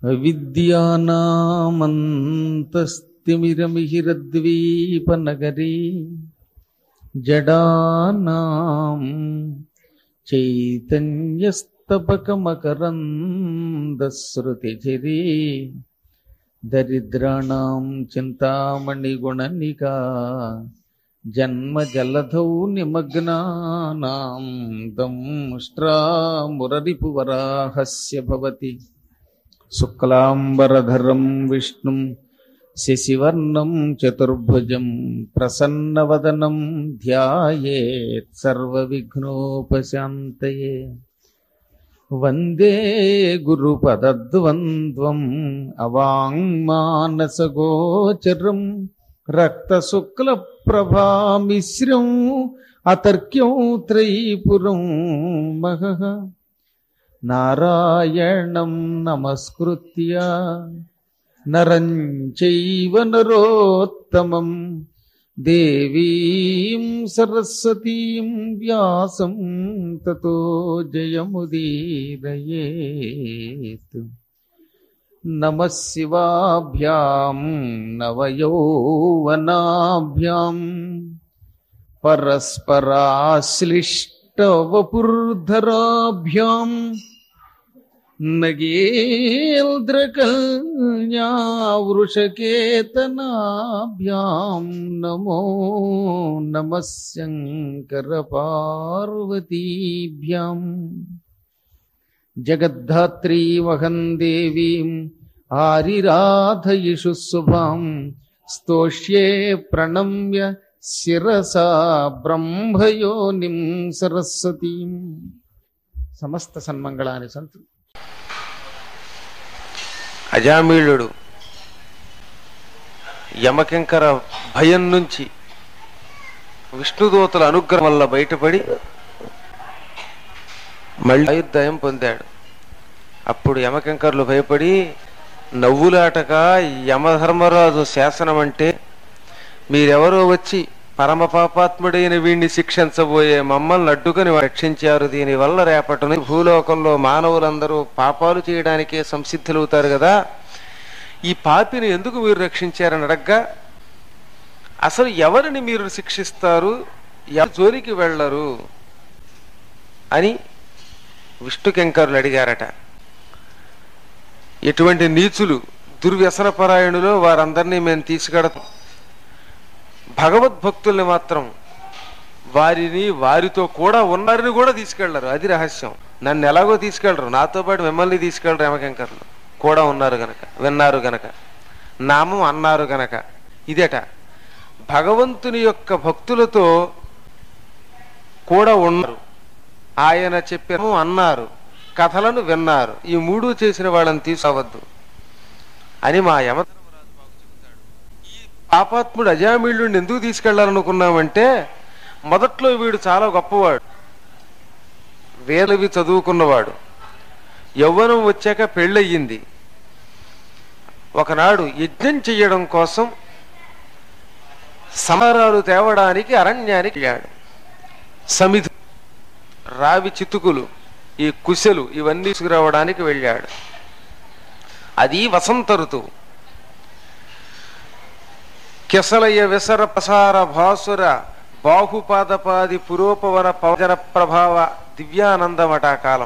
విద్యానామంతస్తిమిరమిహిరద్వీపనగరీ జడానాం చైతన్యస్తపకమకరందశ్రుతిచిరీ దరిద్రాణం చింతామణిగుణనికా జన్మజలధౌ నిమగ్నానాం దంష్ట్రామురరిపువరాహస్య భవతి శుక్లాంబరధరం విష్ణుం శశివర్ణం చతుర్భుజం ప్రసన్నవదనం ధ్యాయేత్ సర్వవిఘ్నోపశాంతయే వందే గురుపదద్వంద్వం అవాంగ్మానసగోచరం రక్తశుక్లప్రభామిశ్రం అతర్క్యం త్రైపురం మహః నారాయణం నమస్కృత్య నరం చైవ నరోత్తమం దేవీం సరస్వతీం వ్యాసం తతో జయముదీరయేత్ నమ శివాభ్యాం నవయౌవనాభ్యాం పరస్పరాశ్లిష్టవపుర్ధరాభ్యాం నగేంద్రకల్యావృషకేతనాభ్యాం నమో నమ శంకరపార్వతీభ్యాం జగద్ధాత్రీమహం దేవీం ఆరిరాధయిషు శుభాం స్తోష్యే ప్రణమ్య శిరసా బ్రహ్మయోనిం సరస్వతీం సమస్త సన్మంగళాని సంతు అజామీళుడు యమకింకర భయం నుంచి విష్ణుదూతల అనుగ్రహం వల్ల బయటపడి మళ్ళీ ఆయుర్దాయం పొందాడు అప్పుడు యమకింకర్లు భయపడి నవ్వులాటక యమధర్మరాజు శాసనం అంటే మీరెవరో వచ్చి పరమ పాపాత్ముడైన వీణ్ణి శిక్షించబోయే మమ్మల్ని అడ్డుకొని రక్షించారు దీనివల్ల రేపటి భూలోకంలో మానవులందరూ పాపాలు చేయడానికే సంసిద్ధులవుతారు కదా ఈ పాపిని ఎందుకు మీరు రక్షించారని అడగ్గా అసలు ఎవరిని మీరు శిక్షిస్తారు ఎవరి జోలికి వెళ్ళరు అని విష్ణుకెంకరులు అడిగారట ఎటువంటి నీచులు దుర్వ్యసనపరాయణులో వారందరినీ మేము తీసుకెడతాం భగవద్భక్తుల్ని మాత్రం వారిని వారితో కూడా ఉన్నారని కూడా తీసుకెళ్లరు అది రహస్యం నన్ను ఎలాగో తీసుకెళ్లరు నాతో పాటు మిమ్మల్ని తీసుకెళ్లరు యమకెంకర్లు కూడా ఉన్నారు గనక విన్నారు గనక నామం అన్నారు గనక ఇదేట భగవంతుని యొక్క భక్తులతో కూడా ఉన్నారు ఆయన చెప్పాము అన్నారు కథలను విన్నారు ఈ మూడు చేసిన వాళ్ళని తీసుకోవద్దు అని మా యమ పాపాత్ముడు అజామీళ్ళుడిని ఎందుకు తీసుకెళ్లాలనుకున్నామంటే మొదట్లో వీడు చాలా గొప్పవాడు వేలవి చదువుకున్నవాడు యవ్వనం వచ్చాక పెళ్ళయ్యింది ఒకనాడు యజ్ఞం చెయ్యడం కోసం సమరాలు తేవడానికి అరణ్యానికి వెళ్ళాడు సమిధు రావి చితుకులు ఈ కుశలు ఇవన్నీ తీసుకురావడానికి వెళ్ళాడు అది వసంత ఋతువు కెసలయ విసర ప్రసార భాసుర బాహుపాదపాది పురోపవన పవజన ప్రభావ దివ్యానందమట ఆ కాలం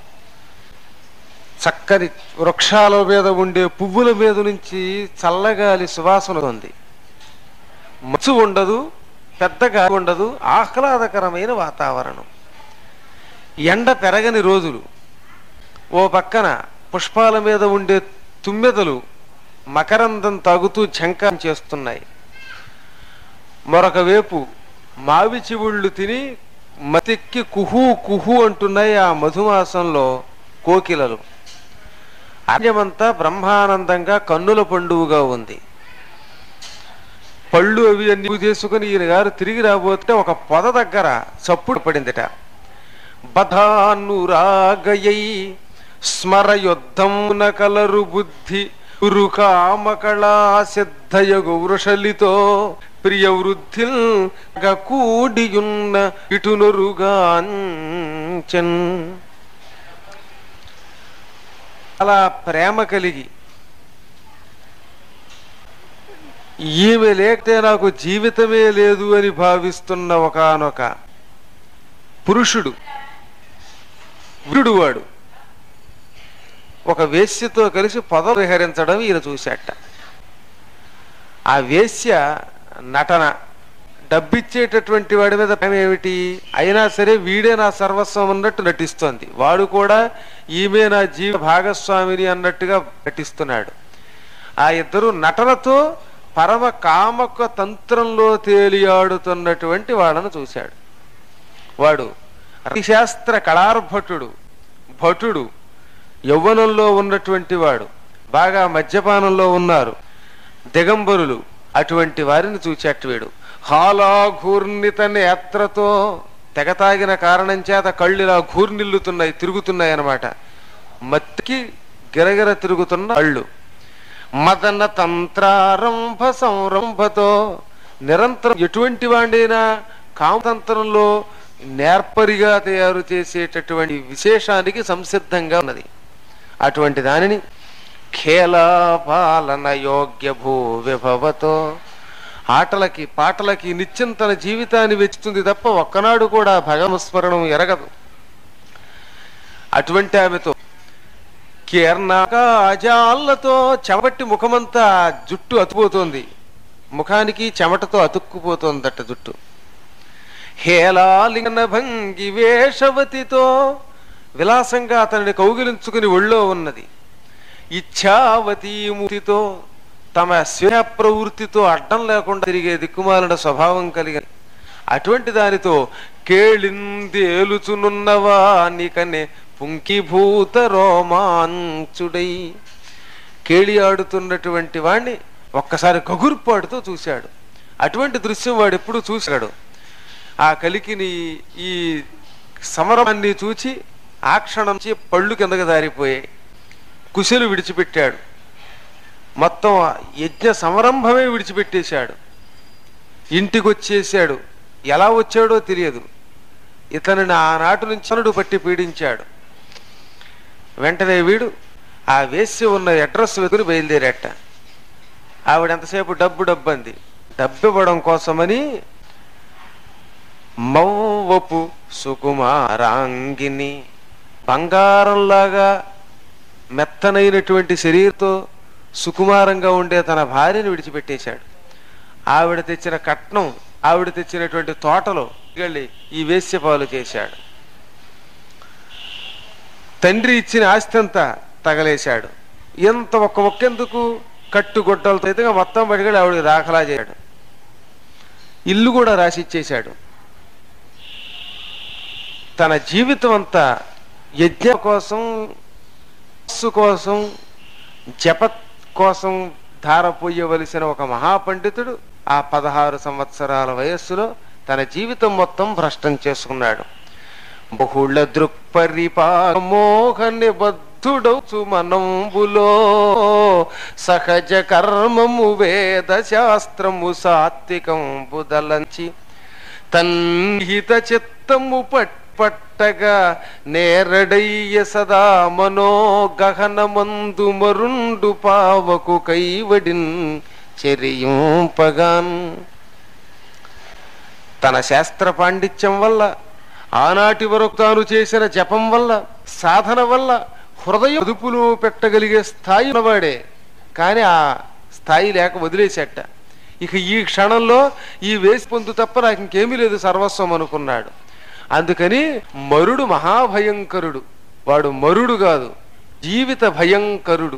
చక్కని వృక్షాల మీద ఉండే పువ్వుల మీద నుంచి చల్లగాలి సువాసన ఉంది మచ్చు ఉండదు పెద్దగా ఉండదు ఆహ్లాదకరమైన వాతావరణం ఎండ పెరగని రోజులు ఓ పక్కన పుష్పాల మీద ఉండే తుమ్మెదలు మకరందం తాగుతూ ఝంకారం చేస్తున్నాయి మరొక వైపు మావి చివుళ్ళు తిని మతిక్కి కుహు కుహు అంటున్నాయి ఆ మధుమాసంలో కోకిలలు అన్యమంతా బ్రహ్మానందంగా కన్నుల పండువుగా ఉంది పళ్ళు అవి అన్ని చేసుకుని ఈయన గారు తిరిగి రాబోతే ఒక పొద దగ్గర చప్పుడు పడిందిట బధానురాగయై స్మర యుద్ధమున కలరు బుద్ధి ఉరుకామకళా సిద్ధయగు వృషలితో ప్రియ వృద్ధి కూడియున్న ఇటునొరుగాంచన్ అలా ప్రేమ కలిగి ఈమె లేకపోతే నాకు జీవితమే లేదు అని భావిస్తున్న ఒకనొక పురుషుడు వీరుడు వాడు ఒక వేశ్యతో కలిసి పొదలు విహరించడం ఈయన చూశాట ఆ వేశ్య నటన డబ్బిచ్చేటటువంటి వాడి మీద ప్రేమ ఏమిటి అయినా సరే వీడే నా సర్వస్వం అన్నట్టు నటిస్తోంది వాడు కూడా ఈమె నా జీవ భాగస్వామిని అన్నట్టుగా నటిస్తున్నాడు ఆ ఇద్దరు నటనతో పరమ కామక తంత్రంలో తేలియాడుతున్నటువంటి వాళ్ళను చూశాడు వాడు శాస్త్ర కళార్భటుడు భటుడు యౌవనంలో ఉన్నటువంటి వాడు బాగా మద్యపానంలో ఉన్నారు దిగంబరులు అటువంటి వారిని చూచేట వీడు హాలాఘూర్ణిత నేత్రతో తెగ తాగిన కారణం చేత కళ్ళు ఇలా ఘూర్నిల్లుతున్నాయి తిరుగుతున్నాయి అన్నమాట మత్తికి గిరగిర తిరుగుతున్న కళ్ళు మదన తంత్రారంభ సంరంభతో నిరంతరం ఎటువంటి వాడినా కామతంత్రంలో నేర్పరిగా తయారు చేసేటటువంటి విశేషానికి సంసిద్ధంగా ఉన్నది అటువంటి దానిని ఖేలాపాలన యోగ్య భూ విభవతో ఆటలకి పాటలకి నిత్యం తన జీవితాన్ని వెచ్చుతుంది తప్ప ఒక్కనాడు కూడా భగవస్మరణం ఎరగదు అటువంటి ఆమెతో కీర్ణాక అజాలతో చెమటి ముఖమంతా జుట్టు అతుకుపోతోంది ముఖానికి చెమటతో అతుక్కుపోతోందట జుట్టు హేలాలింగన భంగి వేషవతితో విలాసంగా అతనిని కౌగిలించుకుని ఒళ్ళో ఉన్నది ఇచ్ఛావతీమూర్తితో తమ స్వయ ప్రవృత్తితో అడ్డం లేకుండా తిరిగే దిక్కుమాలిన స్వభావం కలిగిన అటువంటి దానితో కేళిందేలుచునున్నవా నీకనే పుంకిభూత రోమాంచుడై కేళి ఆడుతున్నటువంటి వాణ్ణి ఒక్కసారి కగుర్పాడుతో చూశాడు అటువంటి దృశ్యం వాడు ఎప్పుడు చూశాడు ఆ కలికిని ఈ సమరాన్ని చూచి ఆ క్షణం నుంచి పళ్ళు కిందకి దారిపోయాయి కుశలు విడిచిపెట్టాడు మొత్తం యజ్ఞ సంరంభమే విడిచిపెట్టేశాడు ఇంటికి వచ్చేసాడు ఎలా వచ్చాడో తెలియదు ఇతనిని ఆనాటి నుంచి అనుడు పట్టి పీడించాడు వెంటనే వీడు ఆ వేసి ఉన్న అడ్రస్ వెతుకుని బయలుదేరాట ఆవిడ ఎంతసేపు డబ్బు డబ్బు అంది డబ్బు ఇవ్వడం కోసమని మౌవపు సుకుమారాంగిని బంగారంలాగా మెత్తనైనటువంటి శరీరంతో సుకుమారంగా ఉండే తన భార్యను విడిచిపెట్టేశాడు ఆవిడ తెచ్చిన కట్నం ఆవిడ తెచ్చినటువంటి తోటలో వెళ్ళి ఈ వేశ్య పాలు చేశాడు తండ్రి ఇచ్చిన ఆస్తి అంతా తగలేశాడు ఎంత ఒక్క ఒక్కెందుకు కట్టుగొడ్డలతో అయితే మొత్తం పట్టుకెళ్ళి ఆవిడకి దాఖలా చేశాడు ఇల్లు కూడా రాసి ఇచ్చేశాడు తన జీవితం అంతా యజ్ఞ కోసం తపస్సు కోసం జప కోసం ధారపోయవలసిన ఒక మహాపండితుడు ఆ పదహారు సంవత్సరాల వయస్సులో తన జీవితం మొత్తం భ్రష్టం చేసుకున్నాడు బహుళ దృక్పరిపామోహ నిబద్ధుడౌచు మనంబులో సహజ కర్మము వేద శాస్త్రము సాత్వికం బుదలంచి తన్హిత చిత్తము పట్ పట్టగా నేరడయ్య సదా మనో గహనమందు మరుండు పావకు కైవడిన్ చెరియుంపగాన్ తన శాస్త్ర పాండిత్యం వల్ల ఆనాటి వరకు తాను చేసిన జపం వల్ల సాధన వల్ల హృదయ అదుపులో పెట్టగలిగే స్థాయి ఉన్నవాడే కానీ ఆ స్థాయి లేక వదిలేసేట ఇక ఈ క్షణంలో ఈ వేసి పొందు తప్ప నాకు ఇంకేమీ లేదు సర్వస్వం అనుకున్నాడు అందుకని మరుడు మహాభయంకరుడు వాడు మరుడు కాదు జీవిత భయంకరుడు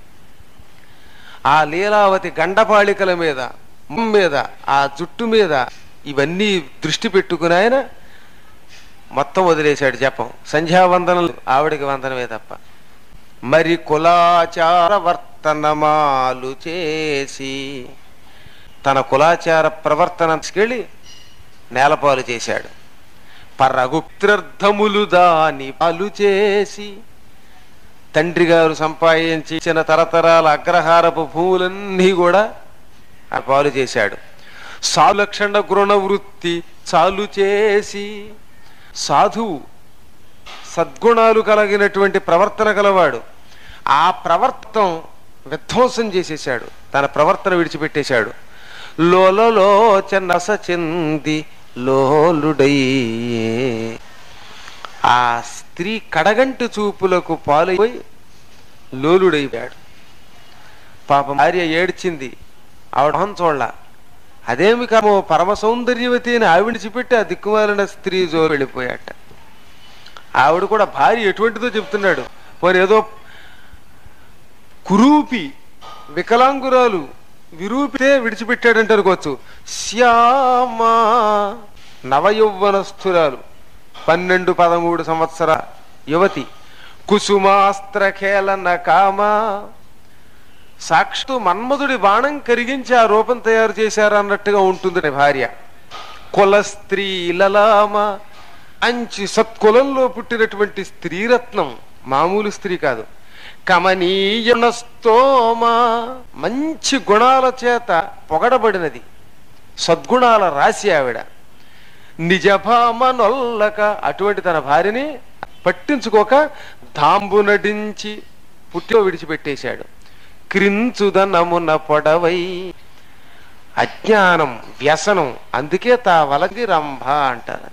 ఆ లీలావతి గండపాళికల మీద మొహం మీద ఆ జుట్టు మీద ఇవన్నీ దృష్టి పెట్టుకుని ఆయన మొత్తం వదిలేశాడు జపం సంధ్యావందనలు ఆవిడికి వందనమే తప్ప మరి కులాచార వర్తనమాలు చేసి తన కులాచార ప్రవర్తన తీసుకెళ్ళి నేలపాలు చేశాడు పరగుప్త్రర్థములు దాని పాలు చేసి తండ్రి గారు సంపాదించి ఇచ్చిన తరతరాల అగ్రహారపు భూములన్నీ కూడా ఆ పాలు చేశాడు సాలక్షణ గుణ వృత్తి చాలు చేసి సాధువు సద్గుణాలు కలిగినటువంటి ప్రవర్తన గలవాడు ఆ ప్రవర్తం విధ్వంసం చేసేశాడు తన ప్రవర్తన విడిచిపెట్టేశాడు లోలలోచన చెంది లోలుడై ఆ స్త్రీ కడగంటి చూపులకు పాలైపోయి లోలుడైపోయాడు పాపం భార్య ఏడ్చింది ఆవిడ మొహం చూడలా అదేమి కామో పరమ సౌందర్యవతి అని ఆవిడిచిపెట్టి ఆ దిక్కుమాలిన స్త్రీ జో వెళ్ళిపోయాట ఆవిడ కూడా భార్య ఎటువంటిదో చెప్తున్నాడు పోనీ ఏదో కురూపి వికలాంగురాలు విరూపితే విడిచిపెట్టాడంటే అనుకోవచ్చు శ్యామ నవయౌవనస్థురాలు పన్నెండు పదమూడు సంవత్సర యువతి కుసుమాస్త్రఖేళన కామ సాక్షాత్తు మన్మధుడి బాణం కరిగించి ఆ రూపం తయారు చేశారన్నట్టుగా ఉంటుంది భార్య కుల స్త్రీ లలామ అంచి సత్కులంలో పుట్టినటువంటి స్త్రీరత్నం మామూలు స్త్రీ కాదు కమనీయన స్తోమ మంచి గుణాల చేత పొగడబడినది సద్గుణాల రాశి ఆవిడ నిజభామనొల్లక అటువంటి తన భార్యని పట్టించుకోక ధాంబు నడించి పుట్టిలో విడిచిపెట్టేశాడు క్రించుదనమున పొడవై అజ్ఞానం వ్యసనం అందుకే తా వలది రంభ అంటారు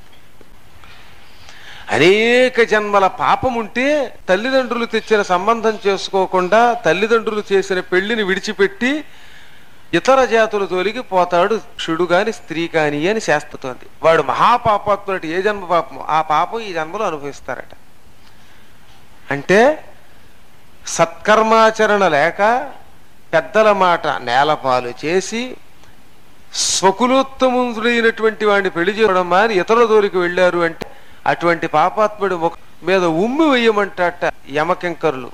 అనేక జన్మల పాపం ఉంటే తల్లిదండ్రులు తెచ్చిన సంబంధం చేసుకోకుండా తల్లిదండ్రులు చేసిన పెళ్లిని విడిచిపెట్టి ఇతర జాతుల తోలికి పోతాడు క్షుడు గాని స్త్రీ కాని అని శాస్త్రతోంది వాడు మహాపాపాత్ముడు ఏ జన్మ పాపం ఆ పాపం ఈ జన్మలో అనుభవిస్తారట అంటే సత్కర్మాచరణ లేక పెద్దల మాట నేలపాలు చేసి స్వకులోత్తముడైనటువంటి వాడిని పెళ్లి చేయడం మాని ఇతరుల దూరికి వెళ్ళారు అంటే అటువంటి పాపాత్ముడి ముఖ మీద ఉమ్మి వేయమంటాట యమకింకరులు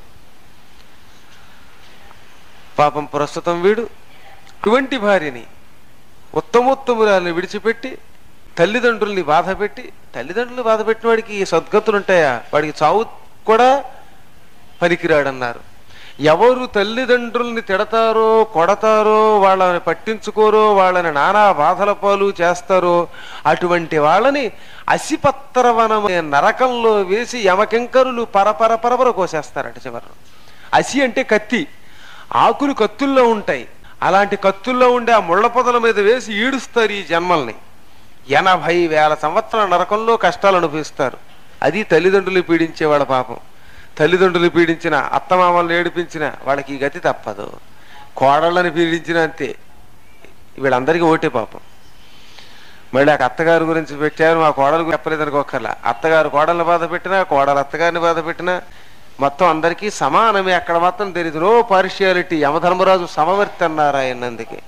పాపం ప్రస్తుతం వీడు ఇటువంటి భార్యని ఉత్తమోత్తమురాలని విడిచిపెట్టి తల్లిదండ్రుల్ని బాధ పెట్టి తల్లిదండ్రులు బాధ పెట్టిన వాడికి ఈ సద్గతులు ఉంటాయా వాడికి చావు కూడా పనికిరాడన్నారు ఎవరు తల్లిదండ్రుల్ని తిడతారో కొడతారో వాళ్ళని పట్టించుకోరో వాళ్ళని నానా బాధల పాలు చేస్తారో అటువంటి వాళ్ళని అసిపత్రవనమైన నరకంలో వేసి యమకింకరులు పరపర పరపర కోసేస్తారట చివరి అసి అంటే కత్తి ఆకులు కత్తుల్లో ఉంటాయి అలాంటి కత్తుల్లో ఉండే ఆ ముళ్ళ పొదల మీద వేసి ఈడుస్తారు ఈ జన్మల్ని ఎనభై వేల సంవత్సరాల నరకంలో కష్టాలు అనుభవిస్తారు అది తల్లిదండ్రులు పీడించే వాళ్ళ పాపం తల్లిదండ్రులు పీడించిన అత్తమామల్ని ఏడిపించిన వాళ్ళకి ఈ గతి తప్పదు కోడళ్ళని పీడించిన అంతే వీళ్ళందరికీ ఓటే పాపం మళ్ళీ ఆ అత్తగారి గురించి పెట్టారు మా కోడలు గురించి చెప్పలేదు అనుకోకర్లా అత్తగారు కోడల్ని బాధ పెట్టినా కోడలు అత్తగారిని బాధ పెట్టినా మొత్తం అందరికీ సమానమే అక్కడ మాత్రం తెలియదు నో పార్షియాలిటీ యమధర్మరాజు సమవర్తి అన్నారు ఆయన అందుకే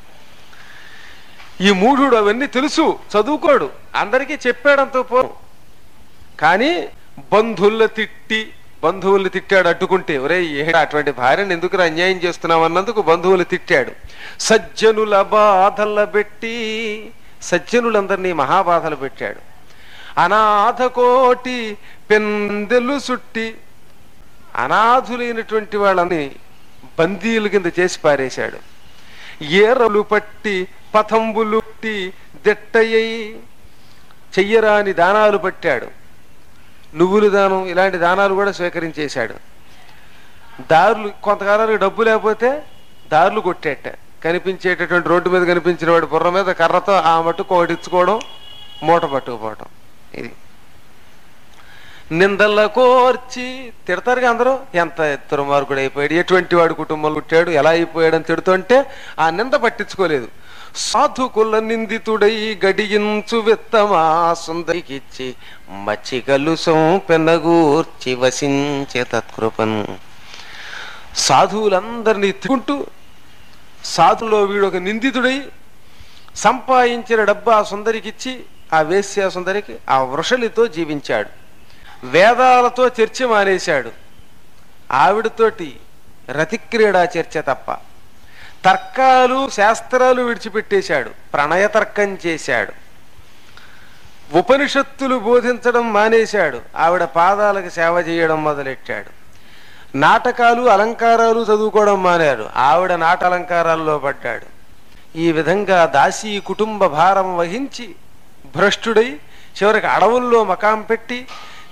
ఈ మూఢుడు అవన్నీ తెలుసు చదువుకోడు అందరికీ చెప్పాడంతో పో కానీ బంధువుల తిట్టి బంధువుల్ని తిట్టాడు అడ్డుకుంటే ఒరే ఏడా అటువంటి భార్యను ఎందుకు అన్యాయం చేస్తున్నావు అన్నందుకు బంధువులు తిట్టాడు సజ్జనుల బాధల పెట్టి సజ్జనులందరినీ మహాబాధలు పెట్టాడు అనాథ కోటి పెందెలు సుట్టి అనాథులైనటువంటి వాళ్ళని బందీల కింద చేసి పారేశాడు ఏరలు పట్టి పథంబులుట్టి దిట్టయ్యి చెయ్యరాని దానాలు పట్టాడు నువ్వులు దానం ఇలాంటి దానాలు కూడా స్వీకరించేశాడు దారులు కొంతకాలానికి డబ్బు లేకపోతే దారులు కొట్టేట కనిపించేటటువంటి రోడ్డు మీద కనిపించిన వాడి బుర్ర మీద కర్రతో ఆ మట్టుకు ఒకటి ఇచ్చుకోవడం మూట పట్టుకుపోవడం ఇది నిందల్ల కోర్చి తిడతారుగా అందరూ ఎంత దుర్మార్గుడు అయిపోయాడు ఎటువంటి వాడు కుటుంబంలో పుట్టాడు ఎలా అయిపోయాడని తిడుతుంటే ఆ నింద పట్టించుకోలేదు సాధుకుల నిందితుడై గడియించు విత్తమా సుందరికిచ్చి మచ్చికలుసం పెనగూర్చి వసించే తత్కృపను సాధువులందరినీ తిట్టుకుంటూ సాధులో వీడు ఒక నిందితుడై సంపాదించిన డబ్బు ఆ సుందరికిచ్చి ఆ వేశ్య సుందరికి ఆ వృషలితో జీవించాడు వేదాలతో చర్చ మానేశాడు ఆవిడతోటి రతిక్రీడా చర్చ తప్ప తర్కాలు శాస్త్రాలు విడిచిపెట్టేశాడు ప్రణయ తర్కం చేశాడు ఉపనిషత్తులు బోధించడం మానేశాడు ఆవిడ పాదాలకు సేవ చేయడం మొదలెట్టాడు నాటకాలు అలంకారాలు చదువుకోవడం మానాడు ఆవిడ నాట అలంకారాల్లో పడ్డాడు ఈ విధంగా దాసీ కుటుంబ భారం వహించి భ్రష్టుడై చివరికి అడవుల్లో మకాం పెట్టి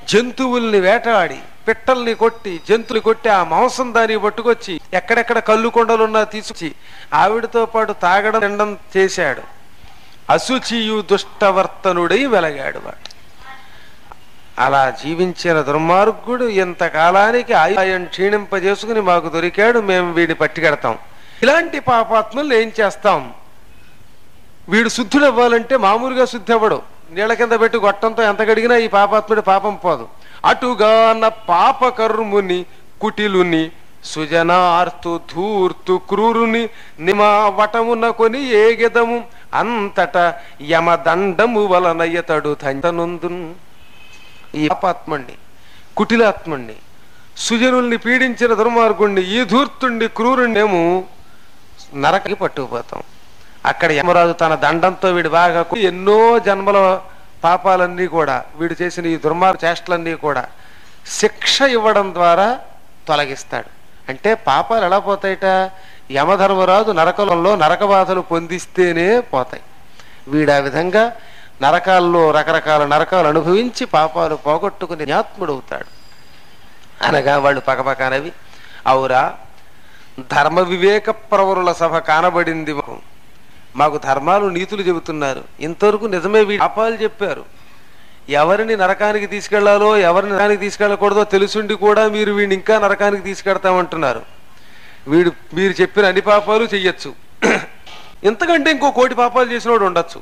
జంతువుల్ని వేటాడి పిట్టల్ని కొట్టి జంతువులు కొట్టి ఆ మాంసం దాన్ని పట్టుకొచ్చి ఎక్కడెక్కడ కళ్ళు కొండలున్నా తీసుకొచ్చి ఆవిడతో పాటు తాగడం తినడం చేశాడు అశుచియు దుష్టవర్తనుడై వెలగాడు వాడు అలా జీవించిన దుర్మార్గుడు ఇంతకాలానికి ఆయుయం క్షీణింపజేసుకుని మాకు దొరికాడు మేము వీడిని పట్టికెడతాం ఇలాంటి పాపాత్ములు ఏం చేస్తాం వీడు శుద్ధుడు అవ్వాలంటే మామూలుగా శుద్ధి అవ్వడు నీళ్ళ కింద పెట్టి గొట్టంతో ఎంత గడిగినా ఈ పాపాత్ముడి పాపం పోదు అటుగాన పాప కర్ముని కుటిలుని సుజనార్తు ధూర్తు క్రూరుని నిమా వటమున కొని ఏగెదము అంతట యమదండము వలన ఇతడు తంతనుందున్ ఈ పాపాత్మండి కుటిలాత్మండి సుజనుల్ని పీడించిన దుర్మార్గుణ్ణి ఈ ధూర్తుండి క్రూరుణ్ణేమో నరకకి పట్టుకుపోతాం అక్కడ యమరాజు తన దండంతో వీడు బాగా కు- ఎన్నో జన్మల పాపాలన్నీ కూడా వీడు చేసిన ఈ దుర్మార్గ చేష్టలన్నీ కూడా శిక్ష ఇవ్వడం ద్వారా తొలగిస్తాడు అంటే పాపాలు ఎలా పోతాయిట యమధర్మరాజు నరకంలో నరక బాధలు పొందిస్తేనే పోతాయి వీడు ఆ విధంగా నరకాల్లో రకరకాల నరకాలు అనుభవించి పాపాలు పోగొట్టుకుని జ్ఞాత్ముడవుతాడు అనగా వాళ్ళు పకపకనవి అవురా ధర్మ వివేక ప్రవరుల సభ కానబడింది మాకు మాకు ధర్మాలు నీతులు చెబుతున్నారు ఇంతవరకు నిజమే వీడి పాపాలు చెప్పారు ఎవరిని నరకానికి తీసుకెళ్లాలో ఎవరిని నరకానికి తీసుకెళ్ళకూడదో తెలుసుండి కూడా మీరు వీడిని ఇంకా నరకానికి తీసుకెడతామంటున్నారు వీడు మీరు చెప్పిన అన్ని పాపాలు చెయ్యొచ్చు ఇంతకంటే ఇంకో కోటి పాపాలు చేసినోడు ఉండొచ్చు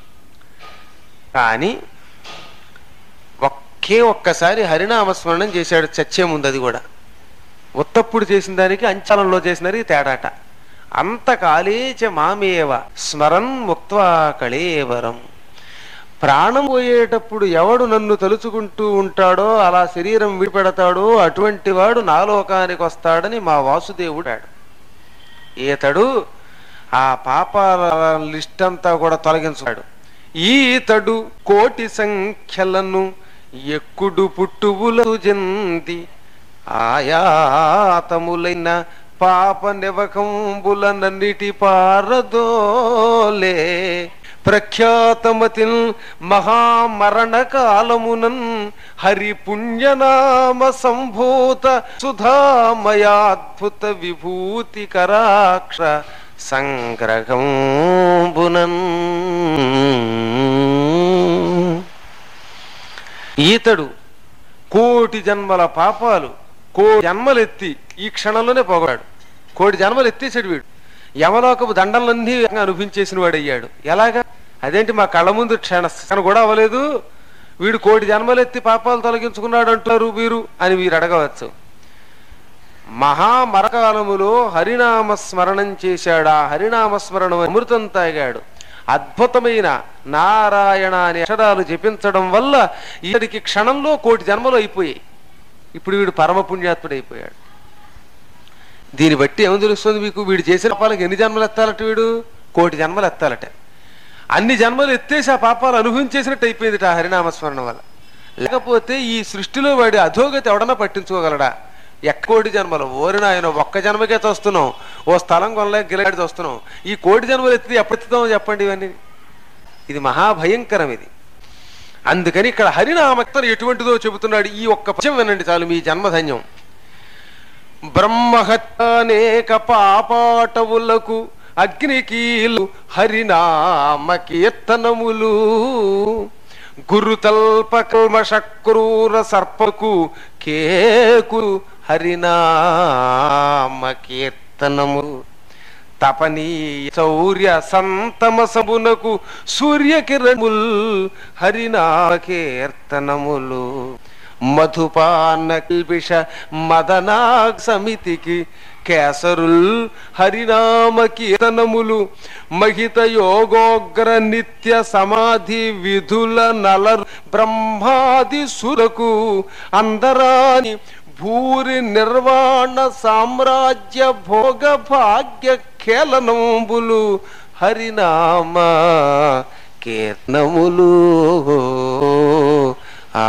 కానీ ఒకే ఒక్కసారి హరినామస్మరణం చేశాడు చచ్చే ముందు అది కూడా ఉత్తప్పుడు చేసిన దానికి అంచలంలో చేసిన దానికి తేడాట అంతకాలేచ మామేవ స్మరన్ ముక్త్వా కళేవరం ప్రాణం పోయేటప్పుడు ఎవడు నన్ను తలుచుకుంటూ ఉంటాడో అలా శరీరం విడిపెడతాడో అటువంటి వాడు నా లోకానికి వస్తాడని మా వాసుదేవుడాడు ఈతడు ఆ పాపాల లిస్ట్ అంతా కూడా తొలగించాడు ఈతడు కోటి సంఖ్యలను ఎక్కుడు పుట్టువులు జంది ఆయాతములైన పాప నివకంబులనన్నిటి పారదోలే ప్రఖ్యాతమతిల్ మహామరణ కాలమునన్ హరి పుణ్యనామ సంభూత సుధామయాద్భుత విభూతి కరాక్ష సంగ్రహంబునన్ ఈతడు కోటి జన్మల పాపాలు కోటి జన్మలెత్తి ఈ క్షణంలోనే పోగాడు కోటి జన్మలు ఎత్తేసాడు వీడు యమలోకపు దండలన్నీ అనుభవించేసిన వాడు అయ్యాడు ఎలాగా అదేంటి మా కళ్ళ ముందు క్షణ క్షణ కూడా అవ్వలేదు వీడు కోటి జన్మలెత్తి పాపాలు తొలగించుకున్నాడు అంటున్నారు వీరు అని వీరు అడగవచ్చు మహామరకాలములో హరినామ స్మరణం చేశాడు ఆ హరినామ స్మరణం అమృతం తాగాడు అద్భుతమైన నారాయణ అనే అక్షరాలు జపించడం వల్ల ఇతడికి క్షణంలో కోటి జన్మలు అయిపోయాయి ఇప్పుడు వీడు పరమ పుణ్యాత్ముడు అయిపోయాడు దీన్ని బట్టి ఏం తెలుస్తుంది మీకు వీడు చేసిన పాపాలకు ఎన్ని జన్మలు ఎత్తాలట వీడు కోటి జన్మలు ఎత్తాలట అన్ని జన్మలు ఎత్తేసి ఆ పాపాలు అనుభవించేసినట్టు అయిపోయింది ఆ హరినామస్మరణ వల్ల లేకపోతే ఈ సృష్టిలో వాడి అధోగతి ఎవడన్నా పట్టించుకోగలడా ఎక్కోటి జన్మలు ఓరిన ఆయన ఒక్క జన్మకే తోస్తున్నాం ఓ స్థలం కొనలేక గిలాడి తోస్తున్నాం ఈ కోటి జన్మలు ఎత్తి ఎప్పుడెత్తుతామో చెప్పండి ఇవన్నీ ఇది మహాభయంకరం ఇది అందుకని ఇక్కడ హరినామక్తను ఎటువంటిదో చెబుతున్నాడు ఈ ఒక్క పద్యం వినండి చాలు మీ జన్మధన్యం బ్రహ్మహత్యానేక పాపాటవులకు అగ్నికీలు హరినామ కీర్తనములు గురుతల్ప కల్మష క్రూర సర్పకు కేకు హరినామ కీర్తనము తపనీయ చౌర్య సంతమ సబునకు సూర్యకిరణముల్ హరినామ కీర్తనములు మధుపాన కిల్బిష మదనాగ్ సమితికి కేసరుల్ హరినామ కీర్తనములు మహిత యోగోగ్ర నిత్య సమాధి విధుల నల బ్రహ్మాది సురకు అందరాని భూరి నిర్వాణ సామ్రాజ్య భోగ భాగ్య ఖేళనంబులు హరినామ కీర్తనములు ఆ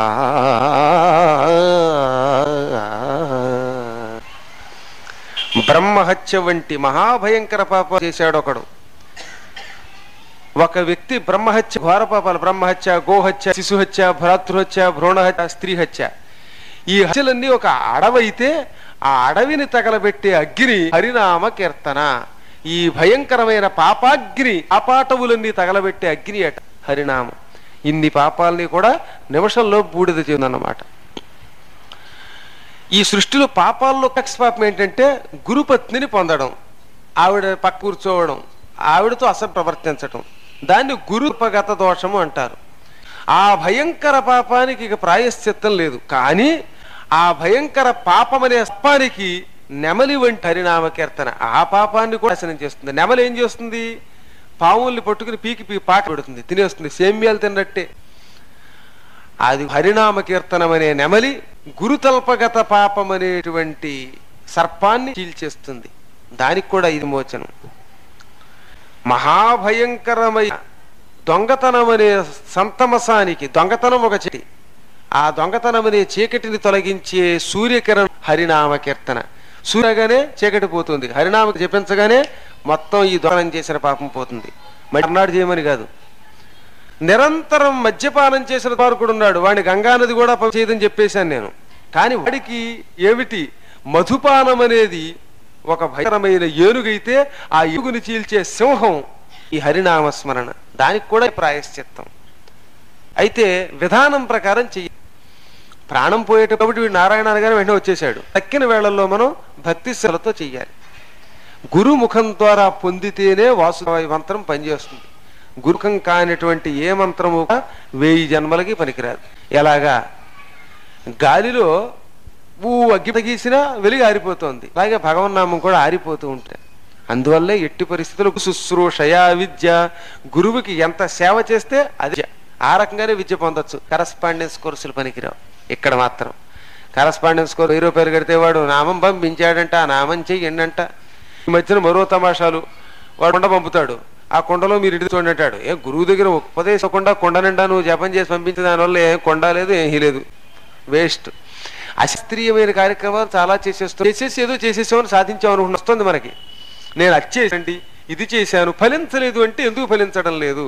బ్రహ్మహత్య వంటి మహాభయంకర పాప చేశాడు ఒకడు ఒక వ్యక్తి బ్రహ్మహత్య ఘోరపాపాలు బ్రహ్మహత్య గోహత్య శిశుహత్య భ్రాతృహత్య భ్రూణహత్య స్త్రీ హత్య ఈ హత్యలన్నీ ఒక అడవైతే ఆ అడవిని తగలబెట్టే అగ్ని హరినామ కీర్తన ఈ భయంకరమైన పాపాగ్ని అపాటవులన్నీ తగలబెట్టే అగ్ని అట హరినామం ఇన్ని పాపాలని కూడా నిమిషంలో బూడిద చేయందన్నమాట ఈ సృష్టిలో పాపాల్లో కక్ష పాపం ఏంటంటే గురుపత్నిని పొందడం ఆవిడ పక్క కూర్చోవడం ఆవిడతో అసలు ప్రవర్తించటం దాన్ని గురుపగత దోషము అంటారు ఆ భయంకర పాపానికి ఇక ప్రాయశ్చిత్తం లేదు కానీ ఆ భయంకర పాపం అనే సర్పానికి నెమలి వంటి హరినామ కీర్తన ఆ పాపాన్ని కూడా నాశనం చేస్తుంది నెమలి ఏం చేస్తుంది పావుల్ని పట్టుకుని పీకి పీకి పాక పెడుతుంది తినేస్తుంది సేమ్యాలు తిన్నట్టే అది హరినామ కీర్తనం అనే నెమలి గురుతల్పగత పాపం అనేటువంటి సర్పాన్ని చీల్చేస్తుంది దానికి కూడా ఇది మోచనం మహాభయంకరమైన దొంగతనం అనే సంతమసానికి దొంగతనం ఒక చెటి ఆ దొంగతనం అనే చీకటిని తొలగించే సూర్యకిరణం హరినామ కీర్తన సూర్యగానే చీకటి పోతుంది హరినామ జపించగానే మొత్తం ఈ దొంగనం చేసిన పాపం పోతుంది మర్నాడు చేయమని కాదు నిరంతరం మద్యపానం చేసిన పార్కుడు ఉన్నాడు వాడిని గంగానది కూడా పని చేయదని చెప్పేశాను నేను కానీ వాడికి ఏమిటి మధుపానం అనేది ఒక భయంకరమైన ఏనుగైతే ఆ ఏనుగుని చీల్చే సింహం ఈ హరినామ స్మరణ దానికి కూడా ప్రాయశ్చిత్తం అయితే విధానం ప్రకారం చెయ్యి ప్రాణం పోయేటప్పుడు కాబట్టి వీడు నారాయణ అనగానే వెంటనే వచ్చేసాడు తక్కిన వేళల్లో మనం భక్తి శ్రలతో చెయ్యాలి గురుముఖం ద్వారా పొందితేనే వాసుదేవ మంత్రం పనిచేస్తుంది గురుముఖం కానిటువంటి ఏ మంత్రము కూడా వెయ్యి జన్మలకి పనికిరాదు ఎలాగా గాలిలో ఊ అగ్గి తగీసినా వెలిగి ఆరిపోతుంది అలాగే భగవన్నామం కూడా ఆరిపోతూ ఉంటాయి అందువల్లే ఎట్టి పరిస్థితులకు శుశ్రూషయా విద్య గురువుకి ఎంత సేవ చేస్తే అది ఆ రకంగానే విద్య పొందొచ్చు కరస్పాండెన్స్ కోర్సులు పనికిరావు ఇక్కడ మాత్రం కరస్పాండెన్స్ కోర్సు వెయ్యి రూపాయలు కడితే వాడు నామం పంపించాడంట ఆ నామం చెయ్యండంట ఈ మధ్యన మరో తమాషాలు వాడు కొండ పంపుతాడు ఆ కొండలో మీరు ఇంటి చూడండి అంటాడు ఏ గురువు దగ్గర ఉపదేశకుండా కొండ నిండా నువ్వు జపం చేసి పంపించిన దానివల్ల ఏం కొండ లేదు ఏమీ లేదు వేస్ట్ అశాస్త్రీయమైన కార్యక్రమాలు చాలా చేసేస్తాం చేసేసి ఏదో చేసేసామని సాధించామని వస్తుంది మనకి నేను అది చేసండి ఇది చేశాను ఫలించలేదు అంటే ఎందుకు ఫలించడం లేదు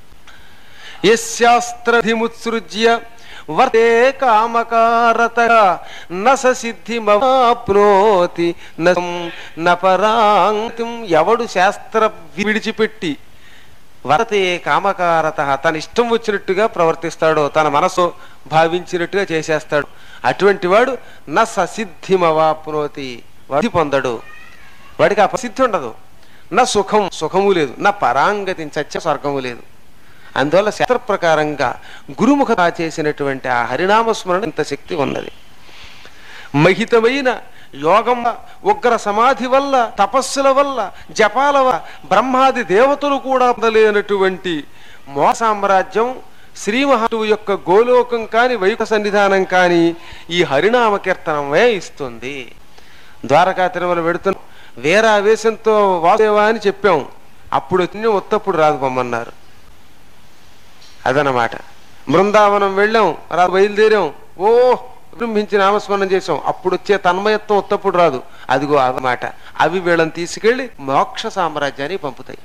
యశాస్త్రధిముత్సృజ్య వర్తే కామకారత నస సిద్ధిమప్నోతి నపరాంతిం ఎవడు శాస్త్ర విడిచిపెట్టి వర్తే కామకారత తన ఇష్టం వచ్చినట్టుగా ప్రవర్తిస్తాడో తన మనసు భావించినట్టుగా చేసేస్తాడు అటువంటి వాడు న ససిద్ధిమవాప్నోతి వాడి పొందడు వాడికి ఆ ప్రసిద్ధి ఉండదు నా సుఖం సుఖము లేదు నా పరాంగతి సత్య స్వర్గము లేదు అందువల్ల శాస్త్ర ప్రకారంగా గురుముఖ చేసినటువంటి ఆ హరినామ స్మరణ ఇంత శక్తి ఉన్నది మహితమైన యోగం ఉగ్ర సమాధి వల్ల తపస్సుల వల్ల జపాల వల్ల బ్రహ్మాది దేవతలు కూడా పొందలేనటువంటి మోహ సామ్రాజ్యం శ్రీ మహాటువు యొక్క గోలోకం కాని వైక సన్నిధానం కాని ఈ హరినామ కీర్తనమే ఇస్తుంది ద్వారకా తిరుమల వెడుతున్న వేరావేశంతో వాసుదేవా అని చెప్పాం అప్పుడు వచ్చిన ఉత్తప్పుడు రాదు పొమ్మన్నారు అదనమాట బృందావనం వెళ్ళాం రాదు బయలుదేరాం ఓ విజృంభించి నామస్మరణం చేసాం అప్పుడు వచ్చే తన్మయత్వం ఉత్తప్పుడు రాదు అదిగో అదనమాట అవి వీళ్ళని తీసుకెళ్లి మోక్ష సామ్రాజ్యానికి పంపుతాయి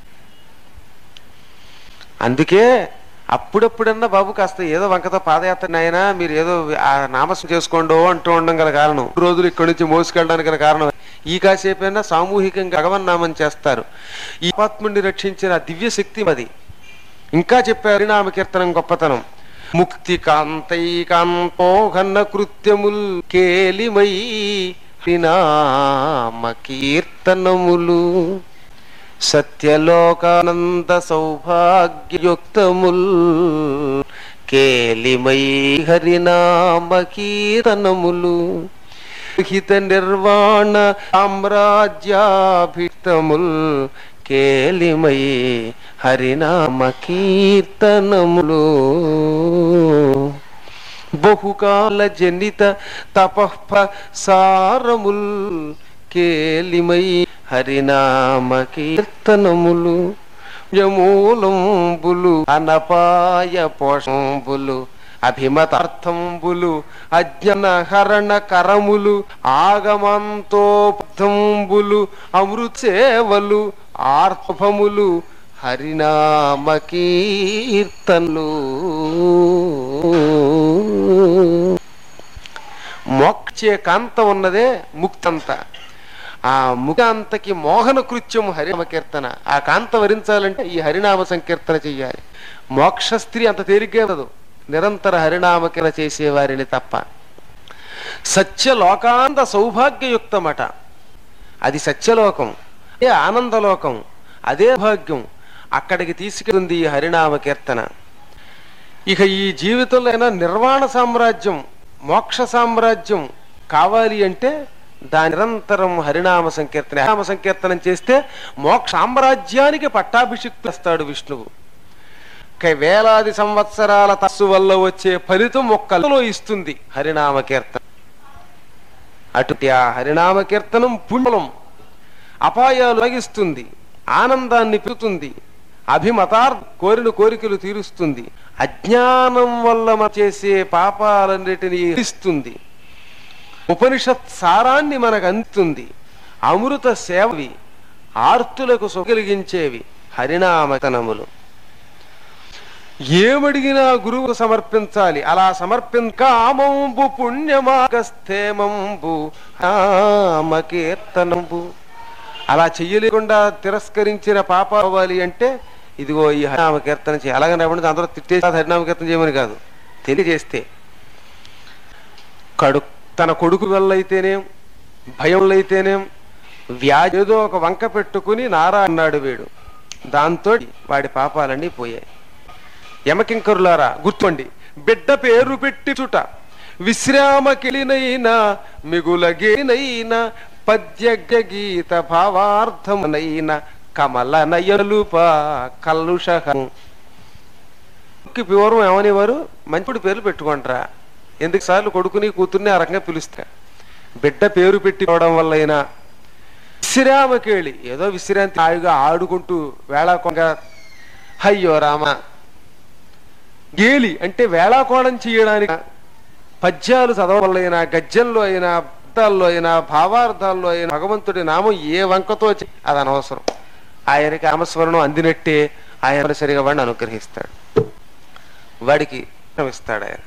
అందుకే అప్పుడప్పుడన్నా బాబు కాస్త ఏదో వంకతో పాదయాత్ర నాయనా మీరు ఏదో ఆ నామస్మరణ చేసుకోండో అంటూ ఉండడం గల కారణం రోజులు ఇక్కడి నుంచి మోసుకెళ్ళడానికి గల కారణం ఈ కాసేపైనా సామూహికంగా భగవన్నామం చేస్తారు ఈ ఆత్ముడిని రక్షించిన ఆ దివ్య శక్తి అది ఇంకా చెప్పారు హరినామ కీర్తనం గొప్పతనం ముక్తి కాంతైకాంతో ఘన కృత్యముల్ కేలిమై హరినామ కీర్తనములు సత్యలోకానంద సౌభాగ్యయుక్తముల్ కేలిమై హరినామ కీర్తనములు హిత నిర్వాణ సామ్రాజ్యాభితముల్ కేలిమై హరినామ కీర్తనములు బహుకాల జనిత తపః సారముల్ కేలిమై హరినామ కీర్తనములు యమూలంబులు అనపాయ పోషంబులు అభిమతార్థంబులు అజ్ఞన హరణ కరములు ఆగమంతోబ్ధంబులు అమృతసేవలు ఆర్భములు హరినామ కీర్తనలు మోక్షే కాంత ఉన్నదే ముక్తంత ఆ ముక్తాంతకి మోహన కృత్యం హరినామ కీర్తన ఆ కాంత వరించాలంటే ఈ హరినామ సంకీర్తన చెయ్యాలి మోక్ష స్త్రీ అంత తేలిగ్గా ఉండదు నిరంతర హరినామ కీర్తన చేసేవారిని తప్ప సత్యలోకాంత సౌభాగ్యయుక్తమట అది సత్యలోకం అదే ఆనందలోకం అదే భాగ్యం అక్కడికి తీసుకెళ్తుంది ఈ హరినామ కీర్తన ఇక ఈ జీవితంలో అయినా నిర్వాణ సామ్రాజ్యం మోక్ష సామ్రాజ్యం కావాలి అంటే దాని నిరంతరం హరినామ సంకీర్తన హరినామ సంకీర్తనం చేస్తే మోక్ష సామ్రాజ్యానికి పట్టాభిషిక్తు చేస్తాడు విష్ణువు ఇక వేలాది సంవత్సరాల తస్సు వల్ల వచ్చే ఫలితం ఒక్కలో ఇస్తుంది హరినామ కీర్తన అటు ఆ హరినామ కీర్తనం పుణ్యం అపాయాలు తొలగిస్తుంది ఆనందాన్ని పెరుగుతుంది అభిమతార్ కోరిన కోరికలు తీరుస్తుంది అజ్ఞానం వల్ల మనం చేసే పాపాలన్నిటినీ ఇస్తుంది ఉపనిషత్ సారాన్ని మనకు అందుతుంది అమృత సేవవి ఆర్తులకు సుఖలిగించేవి హరినామతనములు ఏమడిగినా గురువుకు సమర్పించాలి అలా సమర్పిం కామంబు పుణ్యమాగస్థేమంబు కీర్తనంబు అలా చెయ్యలేకుండా తిరస్కరించిన పాప అవ్వాలి అంటే ఇదిగో ఈ హరినామ కీర్తన చేయాలి అలాగని అవ్వండి అందరూ తిట్టేసి హరినామ కీర్తన చేయమని కాదు తెలియజేస్తే కడు తన కొడుకు వల్ల అయితేనేం భయం అయితేనేం వ్యాధి ఏదో ఒక వంక పెట్టుకుని నారా అన్నాడు వీడు దాంతో వాడి పాపాలన్నీ పోయాయి యమకింకరులారా గుర్తుండి బిడ్డ పేరు పెట్టి చుట విశ్రామకిలినైనా మిగులగేనైనా పద్యగ గీత భావార్థమునైన కమల నయలుప కల్లుషహము పూర్వం ఏమనేవారు మంచిపుడి పేర్లు పెట్టుకుంటారా ఎందుకు సార్లు కొడుకుని కూతుర్ని ఆ రకంగా పిలుస్తా బిడ్డ పేరు పెట్టుకోవడం వల్ల అయినా విశ్రామకేళి ఏదో విశ్రాంతి హాయిగా ఆడుకుంటూ వేళాకొంగ అయ్యో రామ గేలి అంటే వేళాకోళం చేయడానికి పద్యాలు చదవలైనా గద్యంలో అయినా అర్థాల్లో అయినా భావార్థాల్లో అయినా భగవంతుడి నామం ఏ వంకతో చే- అది అనవసరం ఆయనకి నామస్మరణం అందినట్టే ఆయన సరిగా వాడిని అనుగ్రహిస్తాడు వాడికి ఇస్తాడు ఆయన